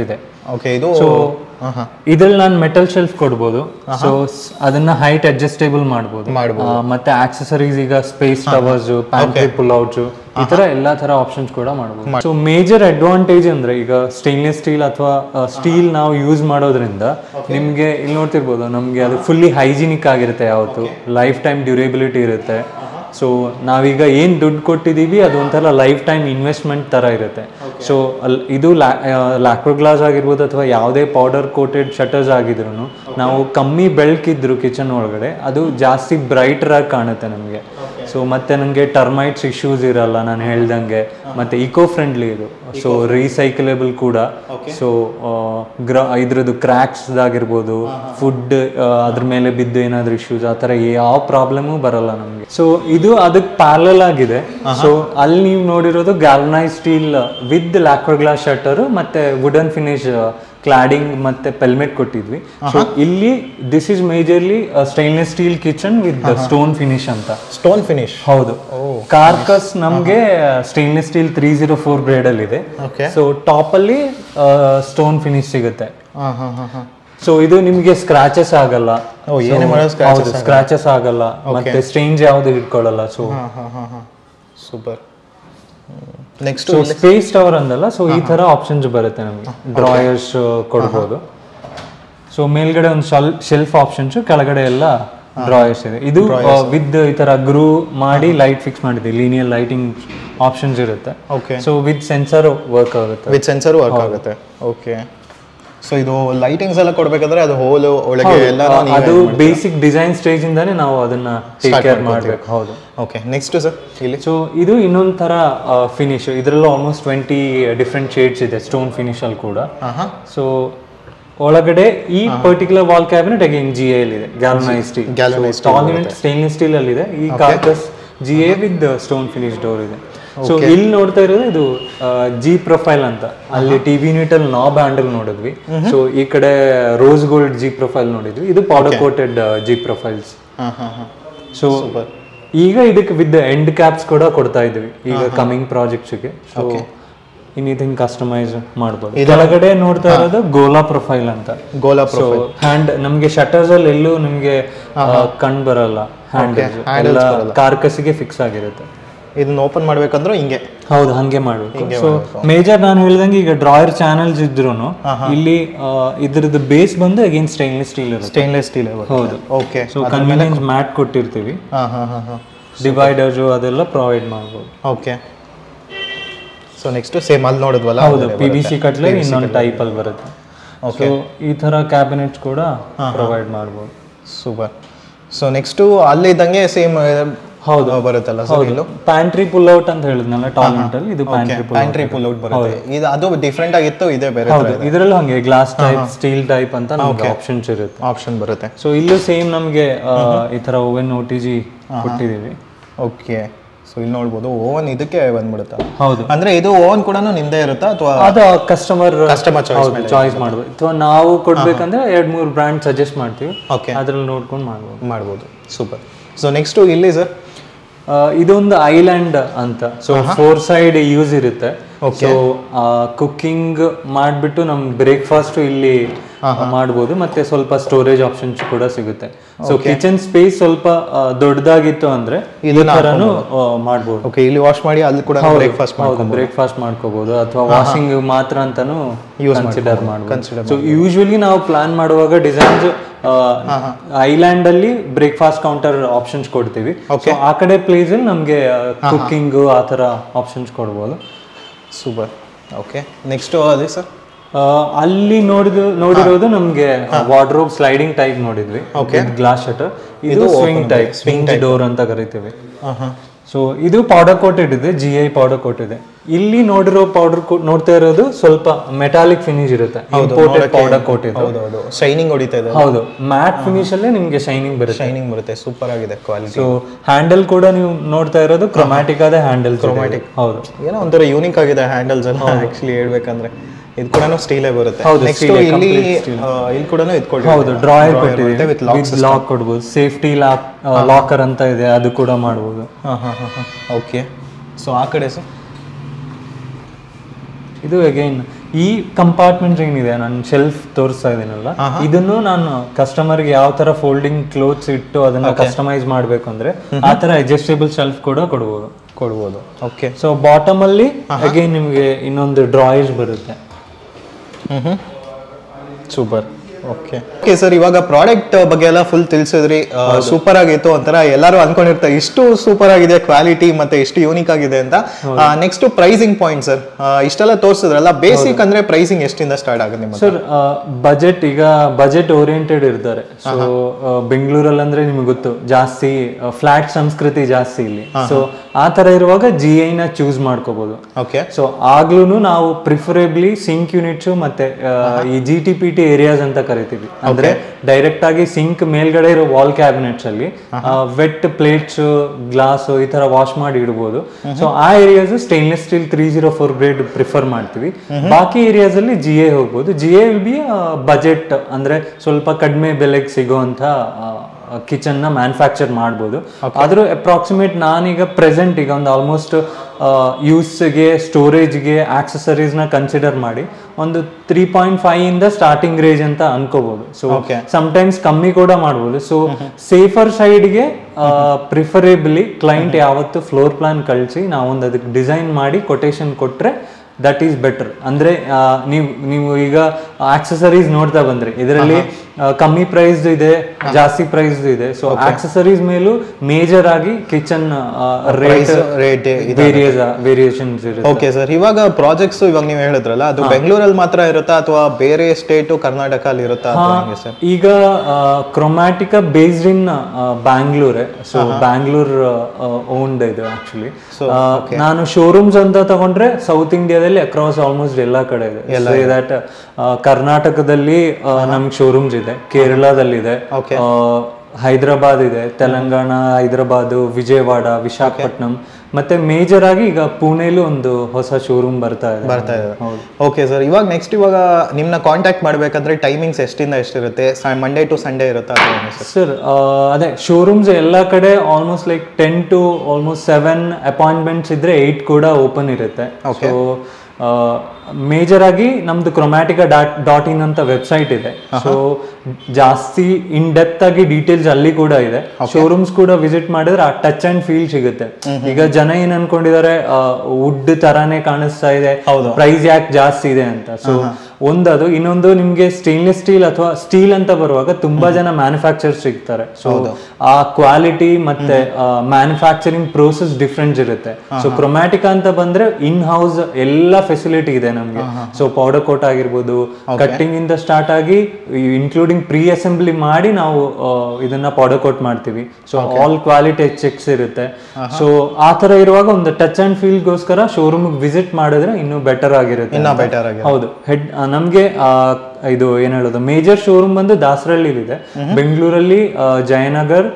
ಓಕೆ ಇದು ಸೊ ಹಾ ಹಾ ಇದ್ರಲ್ಲಿ ನಾನು ಮೆಟಲ್ ಶೆಲ್ಫ್ ಕೊಡ್ಬೋದು ಸೊ ಅದನ್ನ ಹೈಟ್ ಅಡ್ಜಸ್ಟೇಬಲ್ ಮಾಡ್ಬೋದು ಮಾಡ್ಬೋದು. ಆ, ಮತ್ತೆ ಆಕ್ಸೆಸರೀಸ್ ಈಗ space towers pantry pull outs ಈ ತರ ಎಲ್ಲಾ ತರ ಆಪ್ಷನ್ಸ್ ಕೂಡ ಮಾಡ್ಬೋದು ಸೊ ಮೇಜರ್ ಅಡ್ವಾಂಟೇಜ್ ಅಂದ್ರೆ ಈಗ ಸ್ಟೇನ್ಲೆಸ್ ಸ್ಟೀಲ್ ಅಥವಾ ಸ್ಟೀಲ್ ನಾವು ಯೂಸ್ ಮಾಡೋದ್ರಿಂದ ನಿಮ್ಗೆ ಇಲ್ಲಿ ನೋಡ್ತಿರ್ಬೋದು ನಮ್ಗೆ ಅದು ಫುಲ್ಲಿ ಹೈಜಿನಿಕ್ ಆಗಿರುತ್ತೆ ಯಾವತ್ತು ಲೈಫ್ ಟೈಮ್ ಡ್ಯೂರೇಬಿಲಿಟಿ ಇರುತ್ತೆ ಸೊ ನಾವೀಗ ಏನು ದುಡ್ಡು ಕೊಟ್ಟಿದ್ದೀವಿ ಅದು ಒಂಥರ ಲೈಫ್ ಟೈಮ್ ಇನ್ವೆಸ್ಟ್ಮೆಂಟ್ ಥರ ಇರುತ್ತೆ ಸೊ ಅಲ್ ಇದು ಲ್ಯಾಕ್ರೋ ಗ್ಲಾಸ್ ಆಗಿರ್ಬೋದು ಅಥವಾ ಯಾವುದೇ ಪೌಡರ್ ಕೋಟೆಡ್ ಶಟರ್ಸ್ ಆಗಿದ್ರು ನಾವು ಕಮ್ಮಿ ಬೆಳಕಿದ್ರು ಕಿಚನ್ ಒಳಗಡೆ ಅದು ಜಾಸ್ತಿ ಬ್ರೈಟರ್ ಆಗಿ ಕಾಣುತ್ತೆ ನಮಗೆ ಸೊ ಮತ್ತೆ ನನಗೆ ಟರ್ಮೈಟ್ಸ್ ಇಶ್ಯೂಸ್ ಇರಲ್ಲ ನಾನು ಹೇಳ್ದಂಗೆ ಮತ್ತೆ ಇಕೋ ಫ್ರೆಂಡ್ಲಿ ಇದು ಸೊ ರೀಸೈಕಲೇಬಲ್ ಕೂಡ ಸೊ ಗ್ರ ಇದ್ರದ್ದು ಕ್ರ್ಯಾಕ್ಸ್ ಆಗಿರ್ಬೋದು ಫುಡ್ ಅದ್ರ ಮೇಲೆ ಬಿದ್ದು ಏನಾದ್ರು ಇಶ್ಯೂಸ್ ಆ ಥರ ಯಾವ ಪ್ರಾಬ್ಲಮು ಬರಲ್ಲ ನಮಗೆ ಸೊ ಇದು ಅದಕ್ಕೆ ಪ್ಯಾರಲ್ ಆಗಿದೆ ಸೊ ಅಲ್ಲಿ ನೀವು ನೋಡಿರೋದು galvanise steel with lacquer glass shutter ಮತ್ತೆ ವುಡನ್ ಫಿನಿಶ್ ಕ್ಲಾಡಿಂಗ್ ಮತ್ತೆ ಪೆಲ್ಮೆಟ್ ಕೊಟ್ಟಿದ್ವಿ ಸೊ ಇಲ್ಲಿ this is majorly stainless steel kitchen with stone finish ಅಂತ ಸ್ಟೋನ್ ಫಿನಿಶ್ ಹೌದು ಕಾರ್ಕಸ್ ನಮ್ಗೆ stainless steel three zero four grade ಅಲ್ಲಿ ಇದೆ ಓಕೆ ಸೊ ಟಾಪ್ ಅಲ್ಲಿ ಸ್ಟೋನ್ ಫಿನಿಶ್ ಸಿಗುತ್ತೆ ಹಾ ಹಾ ಹಾ ಹಾ ಸೊ ಇದು ನಿಮಗೆ ಸ್ಕ್ರಾಚಸ್ ಆಗಲ್ಲ ಓ ಏನೇ ಮಾಡೋದು ಹೌದು ಸ್ಕ್ರಾಚಸ್ ಆಗಲ್ಲ ಮತ್ತೆ ಸ್ಟ್ರೇಂಜ್ ಯಾವ್ದು ಇಟ್ಕೊಳ್ಳಲ್ಲ ಸೊ ಹಾ ಹಾ ಹಾ ಹಾ super next so space tower ಅಂದಲ್ಲ ಸೊ ಈ ತರ ಆಪ್ಷನ್ಸ್ ಬರುತ್ತೆ ನಮಗೆ ಡ್ರಾಯರ್ಸ್ ಕೊಡ್ಬೋದು ಸೊ ಮೇಲ್ಗಡೆ ಒಂದು ಶೆಲ್ಫ್ ಆಪ್ಷನ್ಸ್ ಕೆಳಗಡೆ ಎಲ್ಲ ಡ್ರಾಯರ್ಸ್ ಇದೆ ಇದು ವಿತ್ ಈ ತರ ಗ್ರೂ ಮಾಡಿ ಲೈಟ್ ಫಿಕ್ಸ್ ಮಾಡಿದ್ವಿ ಲೀನಿಯರ್ ಲೈಟಿಂಗ್ ಆಪ್ಷನ್ಸ್ ಇರುತ್ತೆ okay so with sensor work ಆಗುತ್ತೆ ವಿತ್ ಸೆನ್ಸರ್ ವರ್ಕ್ ಆಗುತ್ತೆ ಓಕೆ ಸೊ ಇದು ಲೈಟಿಂಗ್ಸ್ ಎಲ್ಲ ಕೊಡ್ಬೇಕಾದ್ರೆ ಅದು ಹೋಲ್ ಒಳಗೆ ಎಲ್ಲ ಅದು ಬೇಸಿಕ್ ಡಿಸೈನ್ ಸ್ಟೇಜ್ ಇಂದಾನೆ ನಾವು ಅದನ್ನ ಟೇಕ್ ಕೇರ್ ಮಾಡ್ಬೇಕು ಹೌದು ಓಕೆ ನೆಕ್ಸ್ಟ್ ಸರ್ ಇಲ್ಲಿ ಸೊ ಇದು ಇನ್ನೊಂದು ತರ ಫಿನಿಶ್ ಇದರಲ್ಲೂ ಆಲ್ಮೋಸ್ಟ್ ಟ್ವೆಂಟಿ ಡಿಫ್ರೆಂಟ್ ಶೇಡ್ಸ್ ಇದೆ ಸ್ಟೋನ್ ಫಿನಿಶ್ ಅಲ್ಲಿ ಕೂಡ ಹಾ ಹಾ ಸೊ ಒಳಗಡೆ ಈ particular wall cabinet again G L ಇದೆ galvanise steel Galvanized stainless steel ಅಲ್ಲಿ ಇದೆ ಈ carcass G A with stone finish door ಇದೆ ಸೊ ಇಲ್ಲಿ ನೋಡ್ತಾ ಇರೋದು ಇದು ಜಿ ಪ್ರೊಫೈಲ್ ಅಂತ ಅಲ್ಲಿ ಟಿವಿ ಯೂನಿಟ್ ಅಲ್ಲಿ ನಾಬ್ ಹ್ಯಾಂಡಲ್ ನೋಡಿದ್ವಿ ಸೊ ಈ ಕಡೆ ರೋಸ್ ಗೋಲ್ಡ್ ಜಿ ಪ್ರೊಫೈಲ್ ನೋಡಿದ್ವಿ ಇದು ಪೌಡರ್ ಕೋಟೆಡ್ ಜಿ ಪ್ರೊಫೈಲ್ಸ್ ಹಾ ಹಾ ಹಾ ಸೊ ಈಗ ಇದಕ್ಕೆ ವಿತ್ ಎಂಡ್ ಕ್ಯಾಪ್ಸ್ ಕೂಡ ಕೊಡ್ತಾ ಇದ್ವಿ ಈಗ ಕಮಿಂಗ್ ಪ್ರಾಜೆಕ್ಟ್ಸ್ಗೆ ಸೊ ಇನ್ನಿಥಿಂಗ್ ಕಸ್ಟಮೈಸ್ ಮಾಡ್ಬೋದು ಕೆಳಗಡೆ ನೋಡ್ತಾ ಇರೋದು ಗೋಲಾ ಪ್ರೊಫೈಲ್ ಅಂತ ಗೋಲಾ ಸೊ ಹ್ಯಾಂಡ್ ನಮ್ಗೆ ಶಟರ್ಸ್ ಅಲ್ಲಿ ಎಲ್ಲೂ ನಿಮ್ಗೆ ಕಂಡು ಬರಲ್ಲ ಹ್ಯಾಂಡಲ್ಸ್ ಎಲ್ಲ ಕಾರ್ಕಸ್ಗೆ ಫಿಕ್ಸ್ ಆಗಿರುತ್ತೆ ಇದನ್ನ ಓಪನ್ ಮಾಡ್ಬೇಕಂದ್ರೆ ಹಿಂಗೆ ಹೌದು ಹಂಗೆ ಮಾಡ್ಬೇಕು ಸೊ ಮೇಜರ್ ನಾನು ಹೇಳ್ದಂಗೆ ಈಗ ಡ್ರಾಯರ್ ಚಾನಲ್ಸ್ ಇದ್ರು ಇಲ್ಲಿ ಆ, ಇದ್ರದ್ದು ಬೇಸ್ ಬಂದು ಅಗೇನ್ ಸ್ಟೈನ್ಲೆಸ್ ಸ್ಟೀಲ್ ಇರುತ್ತೆ ಸ್ಟೇನ್ಲೆಸ್ ಸ್ಟೀಲ್ ಹೌದು ಓಕೆ ಸೊ ಕನ್ವೀನಿಯನ್ಸ್ ಮ್ಯಾಟ್ ಕೊಟ್ಟಿರ್ತೀವಿ ಹಾ ಹಾ ಹಾ ಹಾ ಡಿವೈಡರ್ಸು ಅದೆಲ್ಲ ಪ್ರೊವೈಡ್ ಮಾಡ್ಬೋದು ಓಕೆ ಸೊ ನೆಕ್ಸ್ಟ್ ಸೇಮ್ ಅಲ್ಲಿ ನೋಡಿದ್ವಲ್ಲ ಹೌದು ಪಿ ವಿ ಸಿ ಕಟ್ಲೆ ಇನ್ನೊಂದು ಟೈಪ್ ಅಲ್ಲಿ ಬರುತ್ತೆ ಸೊ ಈ ತರ ಕ್ಯಾಬಿನೆಟ್ಸ್ ಕೂಡ ಪ್ರೊವೈಡ್ ಮಾಡ್ಬೋದು ಸೂಪರ್ ಸೊ ನೆಕ್ಸ್ಟ್ ಅಲ್ಲಿದ್ದಂಗೆ ಸೇಮ್ ಹೌದು ಬರುತ್ತಲ್ಲ ಸರ್ ಇಲ್ಲೂ ಪ್ಯಾಂಟ್ರಿ ಪುಲ್ ಔಟ್ ಅಂತ ಹೇಳಿದ್ನಲ್ಲ ಟಾಯ್ಲೆಟ್ ಅಲ್ಲಿ ಇದು pantry pull pantry pull out ಬರುತ್ತೆ ಇದು ಅದು ಡಿಫ್ರೆಂಟ್ ಆಗಿತ್ತು ಇದೇ ಬೇರೆ ಹೌದು ಇದರಲ್ಲೂ ಹಂಗೆ ಗ್ಲಾಸ್ ಟೈಪ್ ಸ್ಟೀಲ್ ಟೈಪ್ ಅಂತ ನಮ್ಗೆ ಆಪ್ಷನ್ಸ್ ಇರುತ್ತೆ ಆಪ್ಷನ್ ಬರುತ್ತೆ ಸೊ ಇಲ್ಲೂ ಸೇಮ್ ನಮಗೆ ಈ ತರ ಓವೆನ್ ಓ ಟಿ ಜಿ ಕೊಟ್ಟಿದ್ದೀವಿ ಓಕೆ ಸೊ ಇಲ್ಲಿ ನೋಡ್ಬೋದು ಓವನ್ ಇದಕ್ಕೆ ಬಂದ್ಬಿಡುತ್ತಾ ಹೌದು ಅಂದ್ರೆ ಇದು ಓವನ್ ಕೂಡ ನಿಮ್ದೇ ಇರುತ್ತಾ ಅಥವಾ ಅದು ಕಸ್ಟಮರ್ ಕಸ್ಟಮರ್ ಚಾಯ್ಸ್ ಚಾಯ್ಸ್ ಮಾಡ್ಬೋದು ಅಥವಾ ನಾವು ಕೊಡ್ಬೇಕಂದ್ರೆ ಎರಡ್ ಮೂರು ಬ್ರ್ಯಾಂಡ್ ಸಜೆಸ್ಟ್ ಮಾಡ್ತೀವಿ ಓಕೆ ಅದ್ರಲ್ಲಿ ನೋಡ್ಕೊಂಡು ಮಾಡ್ಬೋದು ಮಾಡ್ಬೋದು ಸೂಪರ್ ಸೊ ನೆಕ್ಸ್ಟ್ ಇಲ್ಲಿ ಸರ್ ಆ, ಇದೊಂದು ಐಲ್ಯಾಂಡ್ ಅಂತ ಸೊ ಫೋರ್ ಸೈಡ್ ಯೂಸ್ ಇರುತ್ತೆ ಸೊ ಕುಕ್ಕಿಂಗ್ ಮಾಡ್ಬಿಟ್ಟು ನಮ್ ಬ್ರೇಕ್ಫಾಸ್ಟ್ ಇಲ್ಲಿ ಮಾಡ್ಬೋದು ಮತ್ತೆ ಸ್ವಲ್ಪ ಸ್ಟೋರೇಜ್ ಆಪ್ಷನ್ಸ್ ಕೂಡ ಸಿಗುತ್ತೆ ಸೊ ಕಿಚನ್ ಸ್ಪೇಸ್ ಸ್ವಲ್ಪ ಆ, ದೊಡ್ಡದಾಗಿತ್ತು ಅಂದ್ರೆ ಈ ತರನು ಆ, ಮಾಡ್ಬೋದು ಓಕೆ ಇಲ್ಲಿ ವಾಶ್ ಮಾಡಿ ಅಲ್ಲಿ ಕೂಡ ಬ್ರೇಕ್ಫಾಸ್ಟ್ ಹೌದು ಬ್ರೇಕ್ಫಾಸ್ಟ್ ಮಾಡ್ಕೋಬಹುದು ಅಥವಾ ವಾಷಿಂಗ್ ಮಾತ್ರ ಅಂತಾನು ಕನ್ಸಿಡರ್ ಮಾಡ್ಬೋದು ಸೊ ಯೂಶುವಲಿ ನಾವು ಪ್ಲಾನ್ ಮಾಡುವಾಗ ಡಿಸೈನ್ಸ್ ಐಲ್ಯಾಂಡ್ ಅಲ್ಲಿ ಬ್ರೇಕ್ಫಾಸ್ಟ್ ಕೌಂಟರ್ ಆಪ್ಷನ್ಸ್ ಕೊಡ್ತೀವಿ ಸೊ ಆ ಕಡೆ ಪ್ಲೇಸ್ ಅಲ್ಲಿ ನಮ್ಗೆ ಕುಕ್ಕಿಂಗ್ ಆ ತರ ಆಪ್ಷನ್ಸ್ ಕೊಡ್ಬೋದು ಸೂಪರ್ ಓಕೆ ನೆಕ್ಸ್ಟ್ ಅದೇ ಸರ್ ಆ, ಅಲ್ಲಿ ನೋಡಿದ ನೋಡಿರೋದು ನಮ್ಗೆ ವಾರ್ಡ್ರೋಬ್ ಸ್ಲೈಡಿಂಗ್ ಟೈಪ್ ನೋಡಿದ್ವಿ ಗ್ಲಾಸ್ ಶಟರ್ ಇದು ಸ್ವಿಂಗ್ ಟೈಪ್ ಸ್ವಿಂಗ್ ಡೋರ್ ಅಂತ ಕರಿತೀವಿ ಹಾಂ ಹಾಂ ಸೊ ಇದು ಪೌಡರ್ ಕೋಟೆಡ್ ಇದೆ ಜಿ ಐ ಪೌಡರ್ ಕೋಟ್ ಇದೆ ಇಲ್ಲಿ ನೋಡಿರೋ ಪೌಡರ್ ನೋಡ್ತಾ ಇರೋದು ಸ್ವಲ್ಪ ಮೆಟಾಲಿಕ್ ಫಿನಿಶ್ ಇರುತ್ತೆ ಇಂಪೋರ್ಟೆಡ್ ಪೌಡರ್ ಕೋಟ್ ಇದೆ ಹೌದೌದು ಶೈನಿಂಗ್ ಹೊಡಿತಾ ಇದೆ ಹೌದು ಮ್ಯಾಟ್ ಫಿನಿಶ್ ಅಲ್ಲೇ ನಿಮ್ಗೆ ಶೈನಿಂಗ್ ಬರುತ್ತೆ ಶೈನಿಂಗ್ ಬರುತ್ತೆ ಸೂಪರ್ ಆಗಿದೆ ಕ್ವಾಲಿಟಿ ಸೊ ಹ್ಯಾಂಡಲ್ ಕೂಡ ನೀವು ನೋಡ್ತಾ ಇರೋದು ಕ್ರೊಮ್ಯಾಟಿಕ್ ಆದ ಹ್ಯಾಂಡಲ್ ಕ್ರೊಮ್ಯಾಟಿಕ್ ಹೌದು ಏನೋ ಒಂಥರ ಯೂನಿಕ್ ಆಗಿದೆ ಹ್ಯಾಂಡಲ್ಸ್ ಎಲ್ಲ ಆಕ್ಚುಲಿ ಹೇಳ್ಬೇಕಂದ್ರೆ ಇದು ಕೂಡ ಸ್ಟೀಲೇ ಬರುತ್ತೆ ಹೌದು, ನೆಕ್ಸ್ಟ್ steel, ಇಲ್ಲಿ complete steel. ಆ, ಇಲ್ಲಿ ಕೂಡ ಇದ್ಕೊಳ್ಳಿ ಹೌದು ಡ್ರಾಯರ್ ವಿತ್ ಕೊಟ್ಟಿದ್ದೀವಿ ಲಾಕ್ಸ್ ವಿತ್ ಲಾಕ್ ಕೊಡ್ಬೋದು ಸೇಫ್ಟಿ ಲಾಕ್ ಲಾಕರ್ ಅಂತ ಇದೆ ಅದು ಕೂಡ ಮಾಡ್ಬೋದು ಹಾಂ ಹಾಂ ಹಾಂ ಹಾಂ ಓಕೆ ಸೊ ಆ ಕಡೆ ಸರ್ ಇದು ಅಗೈನ್ ಈ ಕಂಪಾರ್ಟ್ಮೆಂಟ್ ಏನಿದೆ ನಾನು ಶೆಲ್ಫ್ ತೋರಿಸ್ತಾ ಇದೀನಲ್ಲ ಇದನ್ನು ನಾನು ಕಸ್ಟಮರ್ಗೆ ಯಾವ ತರ ಫೋಲ್ಡಿಂಗ್ ಕ್ಲೋತ್ಸ್ ಇಟ್ಟು ಅದನ್ನ ಕಸ್ಟಮೈಸ್ ಮಾಡ್ಬೇಕು ಅಂದ್ರೆ ಆ ತರ ಅಡ್ಜಸ್ಟೇಬಲ್ ಶೆಲ್ಫ್ ಕೂಡ ಕೊಡ್ಬೋದು ಕೊಡ್ಬೋದು ಓಕೆ ಸೊ ಬಾಟಮ್ ಅಲ್ಲಿ ಅಗೇನ್ ನಿಮಗೆ ಇನ್ನೊಂದು ಡ್ರಾಯರ್ಸ್ ಬರುತ್ತೆ hmm super okay okay sir ಇವಾಗ ಪ್ರಾಡಕ್ಟ್ ಬಗ್ಗೆ ಎಲ್ಲ ಫುಲ್ ತಿಳಿಸಿದ್ರಿ ಸೂಪರ್ ಆಗಿತ್ತು ಒಂಥರ ಎಲ್ಲರೂ ಅನ್ಕೊಂಡಿರ್ತಾರೆ ಇಷ್ಟು ಸೂಪರ್ ಆಗಿದೆ ಕ್ವಾಲಿಟಿ ಮತ್ತೆ ಇಷ್ಟು ಯೂನಿಕ್ ಆಗಿದೆ ಅಂತ ನೆಕ್ಸ್ಟ್ ಪ್ರೈಸಿಂಗ್ ಪಾಯಿಂಟ್ ಸರ್ ಇಷ್ಟೆಲ್ಲ ತೋರಿಸಿದ್ರಲ್ಲ ಬೇಸಿಕ್ ಅಂದ್ರೆ ಪ್ರೈಸಿಂಗ್ ಎಷ್ಟಿಂದ ಸ್ಟಾರ್ಟ್ ಆಗುತ್ತೆ ನಿಮ್ಮ ಸರ್ ಬಜೆಟ್ ಈಗ ಬಜೆಟ್ ಓರಿಯೆಂಟೆಡ್ ಇರ್ತಾರೆ ಸೊ ಬೆಂಗಳೂರಲ್ಲಿ ಅಂದ್ರೆ ನಿಮ್ಗೆ ಗೊತ್ತು ಜಾಸ್ತಿ ಫ್ಲಾಟ್ ಸಂಸ್ಕೃತಿ ಜಾಸ್ತಿ ಇಲ್ಲಿ ಸೊ ಆ ತರ ಇರುವಾಗ ಜಿ ಐನ ಚೂಸ್ ಮಾಡ್ಕೋಬಹುದು ಓಕೆ ಸೊ ಆಗ್ಲೂ ನಾವು ಪ್ರಿಫರೇಬ್ಲಿ ಸಿಂಕ್ ಯೂನಿಟ್ಸ್ ಮತ್ತೆ ಆ, ಈ G T P T areas ಅಂತ ಕರಿತೀವಿ ಅಂದ್ರೆ ಡೈರೆಕ್ಟ್ ಆಗಿ ಸಿಂಕ್ ಮೇಲ್ಗಡೆ ಇರೋ ವಾಲ್ ಕ್ಯಾಬಿನೆಟ್ಸ್ ಅಲ್ಲಿ ವೆಟ್ ಪ್ಲೇಟ್ಸ್ ಗ್ಲಾಸ್ ಈ ತರ ವಾಶ್ ಮಾಡಿ ಇಡ್ಬೋದು ಸೊ ಆ areas stainless steel three zero four grade prefer ಮಾಡ್ತೀವಿ ಬಾಕಿ ಏರಿಯಾಸ್ ಅಲ್ಲಿ ಜಿ ಎ ಹೋಗ್ಬೋದು G A will be budget ಅಂದ್ರೆ ಸ್ವಲ್ಪ ಕಡಿಮೆ ಬೆಲೆಗೆ ಸಿಗೋಂತ ಕಿಚನ್ ನ ಮ್ಯಾನುಫ್ಯಾಕ್ಚರ್ ಮಾಡ್ಬೋದು ಆದ್ರೂ ಅಪ್ರಾಕ್ಸಿಮೇಟ್ ನಾನೀಗ ಪ್ರೆಸೆಂಟ್ ಈಗ ಒಂದು ಆಲ್ಮೋಸ್ಟ್ ಯೂಸ್ಗೆ ಸ್ಟೋರೇಜ್ಗೆ ನ ಕನ್ಸಿಡರ್ ಮಾಡಿ ಒಂದು ತ್ರೀ ಪಾಯಿಂಟ್ ಫೈವ್ ಇಂದ ಸ್ಟಾರ್ಟಿಂಗ್ ರೇಂಜ್ ಅಂತ ಅನ್ಕೋಬಹುದು ಸೊ Okay. ಸಮ್ಟೈಮ್ಸ್ ಕಮ್ಮಿ ಕೂಡ ಮಾಡ್ಬೋದು ಸೊ ಸೇಫರ್ ಸೈಡ್ಗೆ ಪ್ರಿಫರೇಬಲಿ ಕ್ಲೈಂಟ್ ಯಾವತ್ತು ಫ್ಲೋರ್ ಪ್ಲಾನ್ ಕಳಿಸಿ ನಾವೊಂದು ಅದಕ್ಕೆ ಡಿಸೈನ್ ಮಾಡಿ ಕೊಟೇಶನ್ ಕೊಟ್ರೆ ದಟ್ ಈಸ್ ಬೆಟರ್ ಅಂದ್ರೆ ಆ, ನೀವು ನೀವು ಈಗ ಆಕ್ಸೆಸರೀಸ್ ನೋಡ್ತಾ ಬಂದ್ರಿ ಇದರಲ್ಲಿ ಕಮ್ಮಿ ಪ್ರೈಸ್ ಇದೆ ಜಾಸ್ತಿ ಪ್ರೈಸ್ ಇದೆ ಸೊ ಆಕ್ಸೆಸರೀಸ್ ಮೇಲೂ ಮೇಜರ್ ಆಗಿ kitchen rate rate various variations ಇರುತ್ತೆ ಓಕೆ ಸರ್ ಇವಾಗ ಪ್ರಾಜೆಕ್ಟ್ಸ್ ಇವಾಗ ನೀವು ಹೇಳಿದ್ರಲ್ಲ ಅದು ಬೆಂಗಳೂರಲ್ಲಿ ಮಾತ್ರ ಇರುತ್ತಾ ಅಥವಾ ಬೇರೆ ಸ್ಟೇಟು ಕರ್ನಾಟಕ ಅಲ್ಲಿ ಇರುತ್ತಾ ಅಥವಾ ಹೆಂಗೆ ಸರ್ ಈಗ Chromatica based in Bangalore so Bangalore owned ಇದು ಆಕ್ಚುಲಿ ನಾನು ಶೋರೂಮ್ಸ್ ಅಂತ ತಗೊಂಡ್ರೆ ಸೌತ್ ಇಂಡಿಯಾದಲ್ಲಿ ಅಕ್ರಾಸ್ ಆಲ್ಮೋಸ್ಟ್ ಎಲ್ಲಾ ಕಡೆ ಇದೆ ದಟ್ ಕರ್ನಾಟಕದಲ್ಲಿ ನಮ್ಗೆ ಶೋರೂಮ್ಸ್ ಇದೆ ಕೇರಳದಲ್ಲಿದೆ ಆ, ಹೈದರಾಬಾದ್ ಇದೆ ತೆಲಂಗಾಣ ಹೈದರಾಬಾದ್ ವಿಜಯವಾಡ ವಿಶಾಖಪಟ್ಟಣಂ ಮತ್ತೆ ಮೇಜರ್ ಆಗಿ ಈಗ ಪುಣೆಲೂ ಒಂದು ಹೊಸ ಶೋರೂಮ್ ಬರ್ತಾ ಇದೆ ಬರ್ತಾ ಇದೆ ಓಕೆ ಸರ್ ಇವಾಗ ನೆಕ್ಸ್ಟ್ ಇವಾಗ ನಿಮ್ನ ಕಾಂಟ್ಯಾಕ್ಟ್ ಮಾಡ್ಬೇಕಂದ್ರೆ ಟೈಮಿಂಗ್ಸ್ ಎಷ್ಟಿಂದ ಎಷ್ಟಿರುತ್ತೆ ಮಂಡೇ ಟು ಸಂಡೇ ಇರುತ್ತಾ ಅಥವಾ ಹೆಂಗೆ ಸರ್ ಸರ್ ಅದೇ ಶೋರೂಮ್ಸ್ ಎಲ್ಲ ಕಡೆ almost like ten to almost seven appointments ಇದ್ರೆ ಏಯ್ಟ್ ಕೂಡ ಓಪನ್ ಇರುತ್ತೆ ಸೊ ಮೇಜರ್ ಆಗಿ ನಮ್ದು ಕ್ರೊಮ್ಯಾಟಿಕ ಡಾಟ್ ಡಾಟ್ ಇನ್ ಅಂತ ವೆಬ್ಸೈಟ್ ಇದೆ ಸೊ ಜಾಸ್ತಿ ಇನ್ ಡೆಪ್ತ್ ಆಗಿ ಡೀಟೇಲ್ಸ್ ಅಲ್ಲಿ ಕೂಡ ಇದೆ ಶೋರೂಮ್ಸ್ ಕೂಡ ವಿಸಿಟ್ ಮಾಡಿದ್ರೆ ಆ ಟಚ್ ಅಂಡ್ ಫೀಲ್ ಸಿಗುತ್ತೆ ಈಗ ಜನ ಏನ್ ಅನ್ಕೊಂಡಿದ್ದಾರೆ ವುಡ್ ತರಾನೇ ಕಾಣಿಸ್ತಾ ಇದೆ ಪ್ರೈಸ್ ಯಾಕೆ ಜಾಸ್ತಿ ಇದೆ ಅಂತ ಸೊ ಒಂದದು ಇನ್ನೊಂದು ನಿಮ್ಗೆ ಸ್ಟೇನ್ಲೆಸ್ ಸ್ಟೀಲ್ ಅಥವಾ ಸ್ಟೀಲ್ ಅಂತ ಬರುವಾಗ ತುಂಬಾ ಜನ ಮ್ಯಾನುಫ್ಯಾಕ್ಚರ್ ಸಿಗ್ತಾರೆ ಸೊ ಆ ಕ್ವಾಲಿಟಿ ಮತ್ತೆ ಮ್ಯಾನುಫ್ಯಾಕ್ಚರಿಂಗ್ ಪ್ರೋಸೆಸ್ ಡಿಫ್ರೆಂಟ್ ಇರುತ್ತೆ ಸೊ ಕ್ರೊಮ್ಯಾಟಿಕಾ ಅಂತ ಬಂದ್ರೆ ಇನ್ ಹೌಸ್ ಎಲ್ಲ ಫೆಸಿಲಿಟಿ ಇದೆ ನಮ್ಗೆ ಸೊ ಪೌಡರ್ ಕೋಟ್ ಆಗಿರ್ಬೋದು ಕಟ್ಟಿಂಗ್ ಇಂದ ಸ್ಟಾರ್ಟ್ ಆಗಿ ಇನ್ಕ್ಲೂಡಿಂಗ್ ಪ್ರೀ ಅಸೆಂಬ್ಲಿ ಮಾಡಿ ನಾವು ಆ, ಇದನ್ನ ಪೌಡರ್ ಕೋಟ್ ಮಾಡ್ತೀವಿ ಸೊ ಆಲ್ ಕ್ವಾಲಿಟಿ ಚೆಕ್ಸ್ ಇರುತ್ತೆ ಸೊ ಆ ತರ ಇರುವಾಗ ಒಂದು ಟಚ್ ಅಂಡ್ ಫೀಲ್ ಗೋಸ್ಕರ ಶೋರೂಮ್ ವಿಸಿಟ್ ಮಾಡಿದ್ರೆ ಇನ್ನೂ ಬೆಟರ್ ಆಗಿರುತ್ತೆ ಇನ್ನ ಬೆಟರ್ ಆಗಿ ಹೌದು ಹೆಡ್ ನಮ್ಗೆ ಆ, ಇದು ಏನ್ ಹೇಳೋದು ಮೇಜರ್ ಶೋರೂಮ್ ಬಂದು ದಾಸರಳ್ಳಿ ಇದೆ ಬೆಂಗಳೂರಲ್ಲಿ ಆ, Jayanagar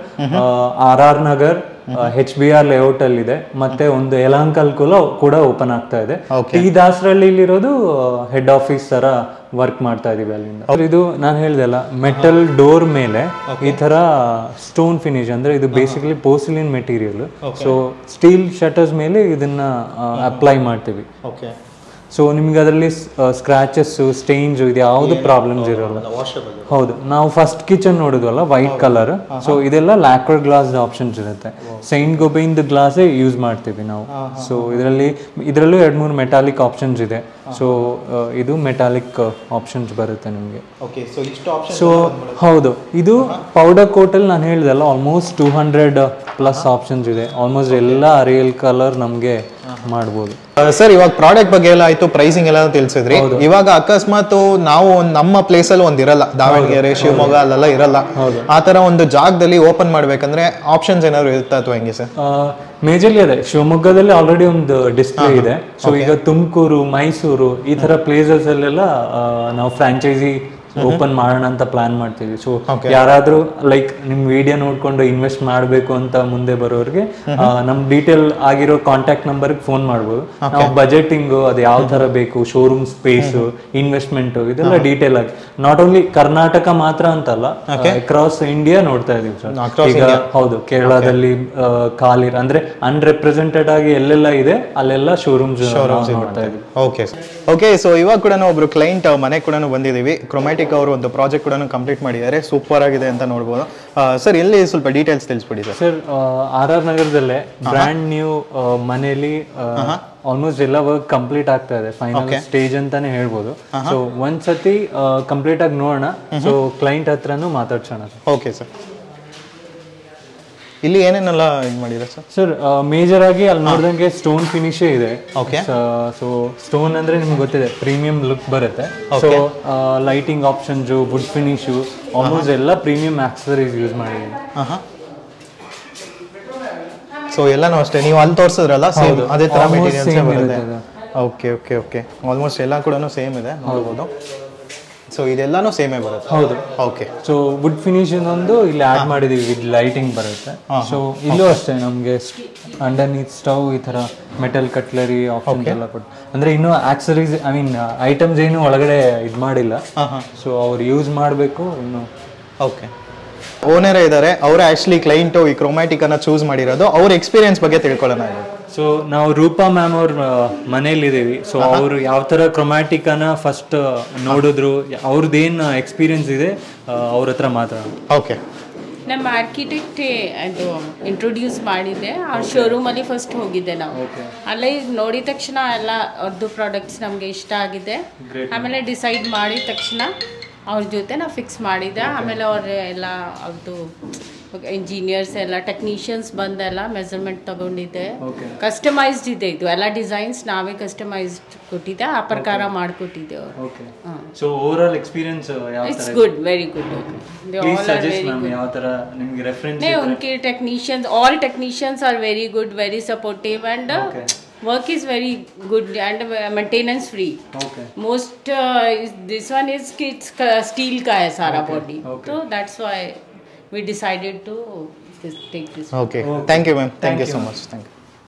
R R Nagar H B R layout ಅಲ್ಲಿ ಇದೆ ಮತ್ತೆ ಒಂದು ಯಲಹಂಕಲ್ ಕೂಡ ಕೂಡ ಓಪನ್ ಆಗ್ತಾ ಇದೆ Okay. ಈ ದಾಸರಳ್ಳಿಲಿರೋದು ಹೆಡ್ ಆಫೀಸ್ ತರ ವರ್ಕ್ ಮಾಡ್ತಾ ಇದೀವಿ ಅಲ್ಲಿಂದ ಇದು ನಾನು ಹೇಳ್ದಲ್ಲ ಮೆಟಲ್ ಡೋರ್ ಮೇಲೆ ಈ ತರ ಸ್ಟೋನ್ ಫಿನಿಶ್ ಅಂದ್ರೆ ಇದು basically porcelain material so steel shutters ಮೇಲೆ ಇದನ್ನ ಅಪ್ಲೈ ಮಾಡ್ತೀವಿ ಓಕೆ ಸೊ ನಿಮ್ಗೆ ಅದರಲ್ಲಿ ಸ್ಕ್ರಾಚಸ್ ಸ್ಟೇನ್ಸ್ ಇದು ಯಾವುದು ಪ್ರಾಬ್ಲಮ್ಸ್ ಇರೋಲ್ಲ ಹೌದು ನಾವು ಫಸ್ಟ್ ಕಿಚನ್ ನೋಡಿದ್ವಲ್ಲ ವೈಟ್ ಕಲರ್ ಸೊ ಇದೆಲ್ಲ ಲ್ಯಾಕ್ವರ್ ಗ್ಲಾಸ್ ಆಪ್ಷನ್ಸ್ ಇರುತ್ತೆ ಸೈಂಟ್ ಗೊಬೆಯಿಂದ ಗ್ಲಾಸೇ ಯೂಸ್ ಮಾಡ್ತೀವಿ ನಾವು ಸೊ ಇದರಲ್ಲಿ ಇದರಲ್ಲೂ ಎರಡು ಮೂರು ಮೆಟಾಲಿಕ್ ಆಪ್ಷನ್ಸ್ ಇದೆ ಸೊ ಇದು ಮೆಟಾಲಿಕ್ ಆಪ್ಷನ್ಸ್ ಬರುತ್ತೆ ನಿಮಗೆ ಓಕೆ ಸೊ ಇಷ್ಟು ಆಪ್ಷನ್ ಸೊ ಹೌದು ಇದು ಪೌಡರ್ ಕೋಟಲ್ಲಿ ನಾನು ಹೇಳಿದೆಲ್ಲ almost two hundred plus options ಇದೆ ಆಲ್ಮೋಸ್ಟ್ ಎಲ್ಲ ರಿಯಲ್ ಕಲರ್ ನಮಗೆ ಮಾಡ್ಬೋದು ಸರ್ ಇವಾಗ ಪ್ರಾಡಕ್ಟ್ ಬಗ್ಗೆ ಎಲ್ಲ ಆಯ್ತು ಪ್ರೈಸಿಂಗ್ ಎಲ್ಲ ತಿಳಿಸಿದ್ರಿ ಇವಾಗ ಅಕಸ್ಮಾತ್ ನಾವು ಒಂದ್ ನಮ್ಮ ಪ್ಲೇಸ್ ಅಲ್ಲಿ ಒಂದ್ ಇರಲ್ಲ ದಾವಣಗೆರೆ ಶಿವಮೊಗ್ಗ ಅಲ್ಲೆಲ್ಲ ಇರಲ್ಲ ಆ ತರ ಒಂದು ಜಾಗದಲ್ಲಿ ಓಪನ್ ಮಾಡ್ಬೇಕಂದ್ರೆ ಆಪ್ಷನ್ಸ್ ಏನಾದ್ರು ಇರುತ್ತಾ ಅಥವಾ ಹೆಂಗೆ ಸರ್ ಮೇಜರ್ಲಿ ಅದೇ ಶಿವಮೊಗ್ಗದಲ್ಲಿ ಆಲ್ರೆಡಿ ಒಂದು ಡಿಸ್ಪ್ಲೇ ಇದೆ ಸೊ ಈಗ ತುಮಕೂರು ಮೈಸೂರು ಈ ತರ ಪ್ಲೇಸಸ್ ಅಲ್ಲೆಲ್ಲ ಆ, ನಾವು ಫ್ರಾಂಚೈಸಿ ಓಪನ್ ಮಾಡೋಣ ಅಂತ ಪ್ಲಾನ್ ಮಾಡ್ತೀವಿ ಸೊ Okay. ಯಾರಾದ್ರೂ ಲೈಕ್ ನಿಮ್ ವಿಡಿಯೋ ನೋಡ್ಕೊಂಡು ಇನ್ವೆಸ್ಟ್ ಮಾಡಬೇಕು ಅಂತ ಮುಂದೆ ಬರೋರಿಗೆ ಆ, ನಮ್ ಡೀಟೇಲ್ ಆಗಿರೋ ಕಾಂಟ್ಯಾಕ್ಟ್ ನಂಬರ್ ಫೋನ್ ಮಾಡ್ಬೋದು ನಾವು ಬಜೆಟಿಂಗ್ ಅದು ಯಾವ ತರ ಬೇಕು ಶೋರೂಮ್ ಸ್ಪೇಸ್ ಇನ್ವೆಸ್ಟ್ಮೆಂಟ್ ಇದೆಲ್ಲ ಡೀಟೇಲ್ ಆಗಿ ನಾಟ್ ಓನ್ಲಿ ಕರ್ನಾಟಕ ಮಾತ್ರ ಅಂತಲ್ಲ ಅಕ್ರಾಸ್ ಇಂಡಿಯಾ ನೋಡ್ತಾ ಇದೀವಿ ಸರ್ ಈಗ ಹೌದು ಕೇರಳದಲ್ಲಿ ಆ, ಖಾಲಿ ಅಂದ್ರೆ ಅನ್ರೆಪ್ರೆಸೆಂಟೆಡ್ ಆಗಿ ಎಲ್ಲೆಲ್ಲ ಇದೆ ಅಲ್ಲೆಲ್ಲ ಶೋರೂಮ್ಸ್ ನೋಡ್ತಾ ಇದೀವಿ ಓಕೆ ಓಕೆ ಸೊ ಇವಾಗ ಕೂಡ ಒಬ್ರು ಕ್ಲೈಂಟ್ ಮನೆ ಕೂಡ ಬಂದಿದ್ದೀವಿ ಕ್ರೊಮ್ಯಾಟಿಕ್ ಅವರು ಒಂದು ಪ್ರಾಜೆಕ್ಟ್ ಕೂಡ ಕಂಪ್ಲೀಟ್ ಮಾಡಿದ್ದಾರೆ ಸೂಪರ್ ಆಗಿದೆ ಅಂತ ನೋಡ್ಬೋದು ಸರ್ ಎಲ್ಲಿ ಸ್ವಲ್ಪ ಡೀಟೇಲ್ಸ್ ತಿಳಿಸ್ಬಿಡಿ ಸರ್ ಸರ್ ಆರ್ ಆರ್ ನಗರದಲ್ಲೇ ಬ್ರ್ಯಾಂಡ್ ನ್ಯೂ ಮನೆಯಲ್ಲಿ ಆಲ್ಮೋಸ್ಟ್ ಎಲ್ಲ ವರ್ಕ್ ಕಂಪ್ಲೀಟ್ ಆಗ್ತಾ ಇದೆ ಫೈನಲ್ ಸ್ಟೇಜ್ ಅಂತಾನೆ ಹೇಳ್ಬೋದು ಸೊ ಒಂದ್ಸತಿ ಕಂಪ್ಲೀಟ್ ಆಗಿ ನೋಡೋಣ ಸೊ ಕ್ಲೈಂಟ್ ಹತ್ರನೂ ಮಾತಾಡ್ಸೋಣ ಓಕೆ ಸರ್ ಇಲ್ಲಿ ಏನೇನೆಲ್ಲ ಇದು ಮಾಡಿದ್ರೆ ಸರ್ ಸರ್ ಮೇಜರ್ ಆಗಿ ಅಲ್ಲಿ ನೋಡ್ದಂಗೆ ಸ್ಟೋನ್ ಫಿನಿಶೇ ಇದೆ Okay. ಸೊ ಸ್ಟೋನ್ ಅಂದ್ರೆ ನಿಮ್ಗೆ ಗೊತ್ತಿದೆ ಪ್ರೀಮಿಯಂ ಲುಕ್ ಬರುತ್ತೆ so lighting options wood finish almost ಎಲ್ಲ ಪ್ರೀಮಿಯಂ ಆಕ್ಸಸರೀಸ್ ಯೂಸ್ ಮಾಡಿದ್ದೀವಿ ಹಾಂ ಹಾಂ ಸೊ ಎಲ್ಲನೂ ಅಷ್ಟೇ ನೀವು ಅಲ್ಲಿ ತೋರಿಸಿದ್ರಲ್ಲ ಸೇಮ್ ಅದೇ ಥರ Almost ಮೆಟೀರಿಯಲ್ಸ್ same ಬರುತ್ತೆ ಇರುತ್ತೆ ಓಕೆ ಓಕೆ ಓಕೆ ಆಲ್ಮೋಸ್ಟ್ ಎಲ್ಲ ಕೂಡ ಸೇಮ್ ಇದೆ ನೋಡ್ಬೋದು ಸೊ ಇದೆಲ್ಲಾನು ಸೇಮೇ ಬರುತ್ತೆ ಹೌದು ಓಕೆ ಸೊ ವುಡ್ ಫಿನಿಶ್ ಒಂದು ಇಲ್ಲಿ ಆಡ್ ಮಾಡಿದೀವಿ ವಿತ್ ಲೈಟಿಂಗ್ ಬರುತ್ತೆ ಸೊ ಇಲ್ಲೂ ಅಷ್ಟೇ ನಮಗೆ ಅಂಡರ್ನೀತ್ ಸ್ಟವ್ ಈ ತರ ಮೆಟಲ್ ಕಟ್ಲರಿ ಆಪ್ಷನ್ ಎಲ್ಲ ಕೊಟ್ಟು ಅಂದ್ರೆ ಇನ್ನೂ ಆಕ್ಸರೀಸ್ ಐ ಮೀನ್ ಐಟಮ್ಸ್ ಏನು ಒಳಗಡೆ ಇದು ಮಾಡಿಲ್ಲ ಹಾಂ ಹಾಂ ಸೊ ಅವ್ರು ಯೂಸ್ ಮಾಡಬೇಕು ಇನ್ನು ಓಕೆ ಓನರೇ ಇದ್ದಾರೆ ಅವರೇ ಆ್ಯಕ್ಚುಲಿ ಕ್ಲೈಂಟು ಈ ಕ್ರೊಮ್ಯಾಟಿಕ್ ಅನ್ನ ಚೂಸ್ ಮಾಡಿರೋದು ಅವ್ರ ಎಕ್ಸ್ಪೀರಿಯನ್ಸ್ ಬಗ್ಗೆ ತಿಳ್ಕೊಳ್ಳೋಣ ಇವಾಗ. ಸೊ ನಾವು ರೂಪಾ ಮ್ಯಾಮ್ ಅವ್ರ ಮನೇಲಿ ಇದೀವಿ ಸೊ ಅವರು ಯಾವ ತರ ಕ್ರೊಮ್ಯಾಟಿಕ್ ಅನ್ನ ಫಸ್ಟ್ ನೋಡಿದ್ರು ಅವ್ರದ್ದೇನು ಎಕ್ಸ್ಪೀರಿಯನ್ಸ್ ಇದೆ ಅವ್ರ ಹತ್ರ ಮಾತಾಡೋಣ ಓಕೆ ನಮ್ಮ ಆರ್ಕಿಟೆಕ್ಟ್ ಅದು ಇಂಟ್ರೊಡ್ಯೂಸ್ ಮಾಡಿದ್ದೆ ಆ ಶೋರೂಮಲ್ಲಿ ಫಸ್ಟ್ ಹೋಗಿದ್ದೆ ನಾವು ಅಲ್ಲೇ ಈಗ ನೋಡಿದ ತಕ್ಷಣ ಎಲ್ಲ ಅವ್ರದ್ದು ಪ್ರಾಡಕ್ಟ್ಸ್ ನಮಗೆ ಇಷ್ಟ ಆಗಿದೆ ಆಮೇಲೆ ಡಿಸೈಡ್ ಮಾಡಿದ ತಕ್ಷಣ ಅವ್ರ ಜೊತೆ ನಾವು ಫಿಕ್ಸ್ ಮಾಡಿದ್ದೆ ಆಮೇಲೆ ಅವ್ರ ಎಲ್ಲ ಅವ್ರದ್ದು ಇಂಜಿನಿಯರ್ಸ್ ಎಲ್ಲ ಟೆಕ್ನಿಷಿಯನ್ಸ್ ಬಂದೆಲ್ಲ ಮೆಸರ್ಮೆಂಟ್ ತಗೊಂಡಿದ್ದೆ ಕಸ್ಟಮೈಸ್ಡ್ ಇದೆ ಇದು ಎಲ್ಲ ಡಿಸೈನ್ಸ್ ನಾವೇ ಕಸ್ಟಮೈಸ್ಡ್ ಕೊಟ್ಟಿದ್ದೆ ಆ ಪ್ರಕಾರ ಮಾಡಿಕೊಟ್ಟಿದ್ದೆ ಅವರು okay so over all experience ಯಾವ it's good very good please suggest ma'am ಯಾವ ತರ ನಿಮ್ಗೆ ರೆಫರೆನ್ಸ್ नहीं उनके technicians all technicians are very good very supportive and work is very good and maintenance free okay most this one is किट्स steel का है सारा बॉडी तो that's why we decided to take this okay thank you ma'am thank you so much thank you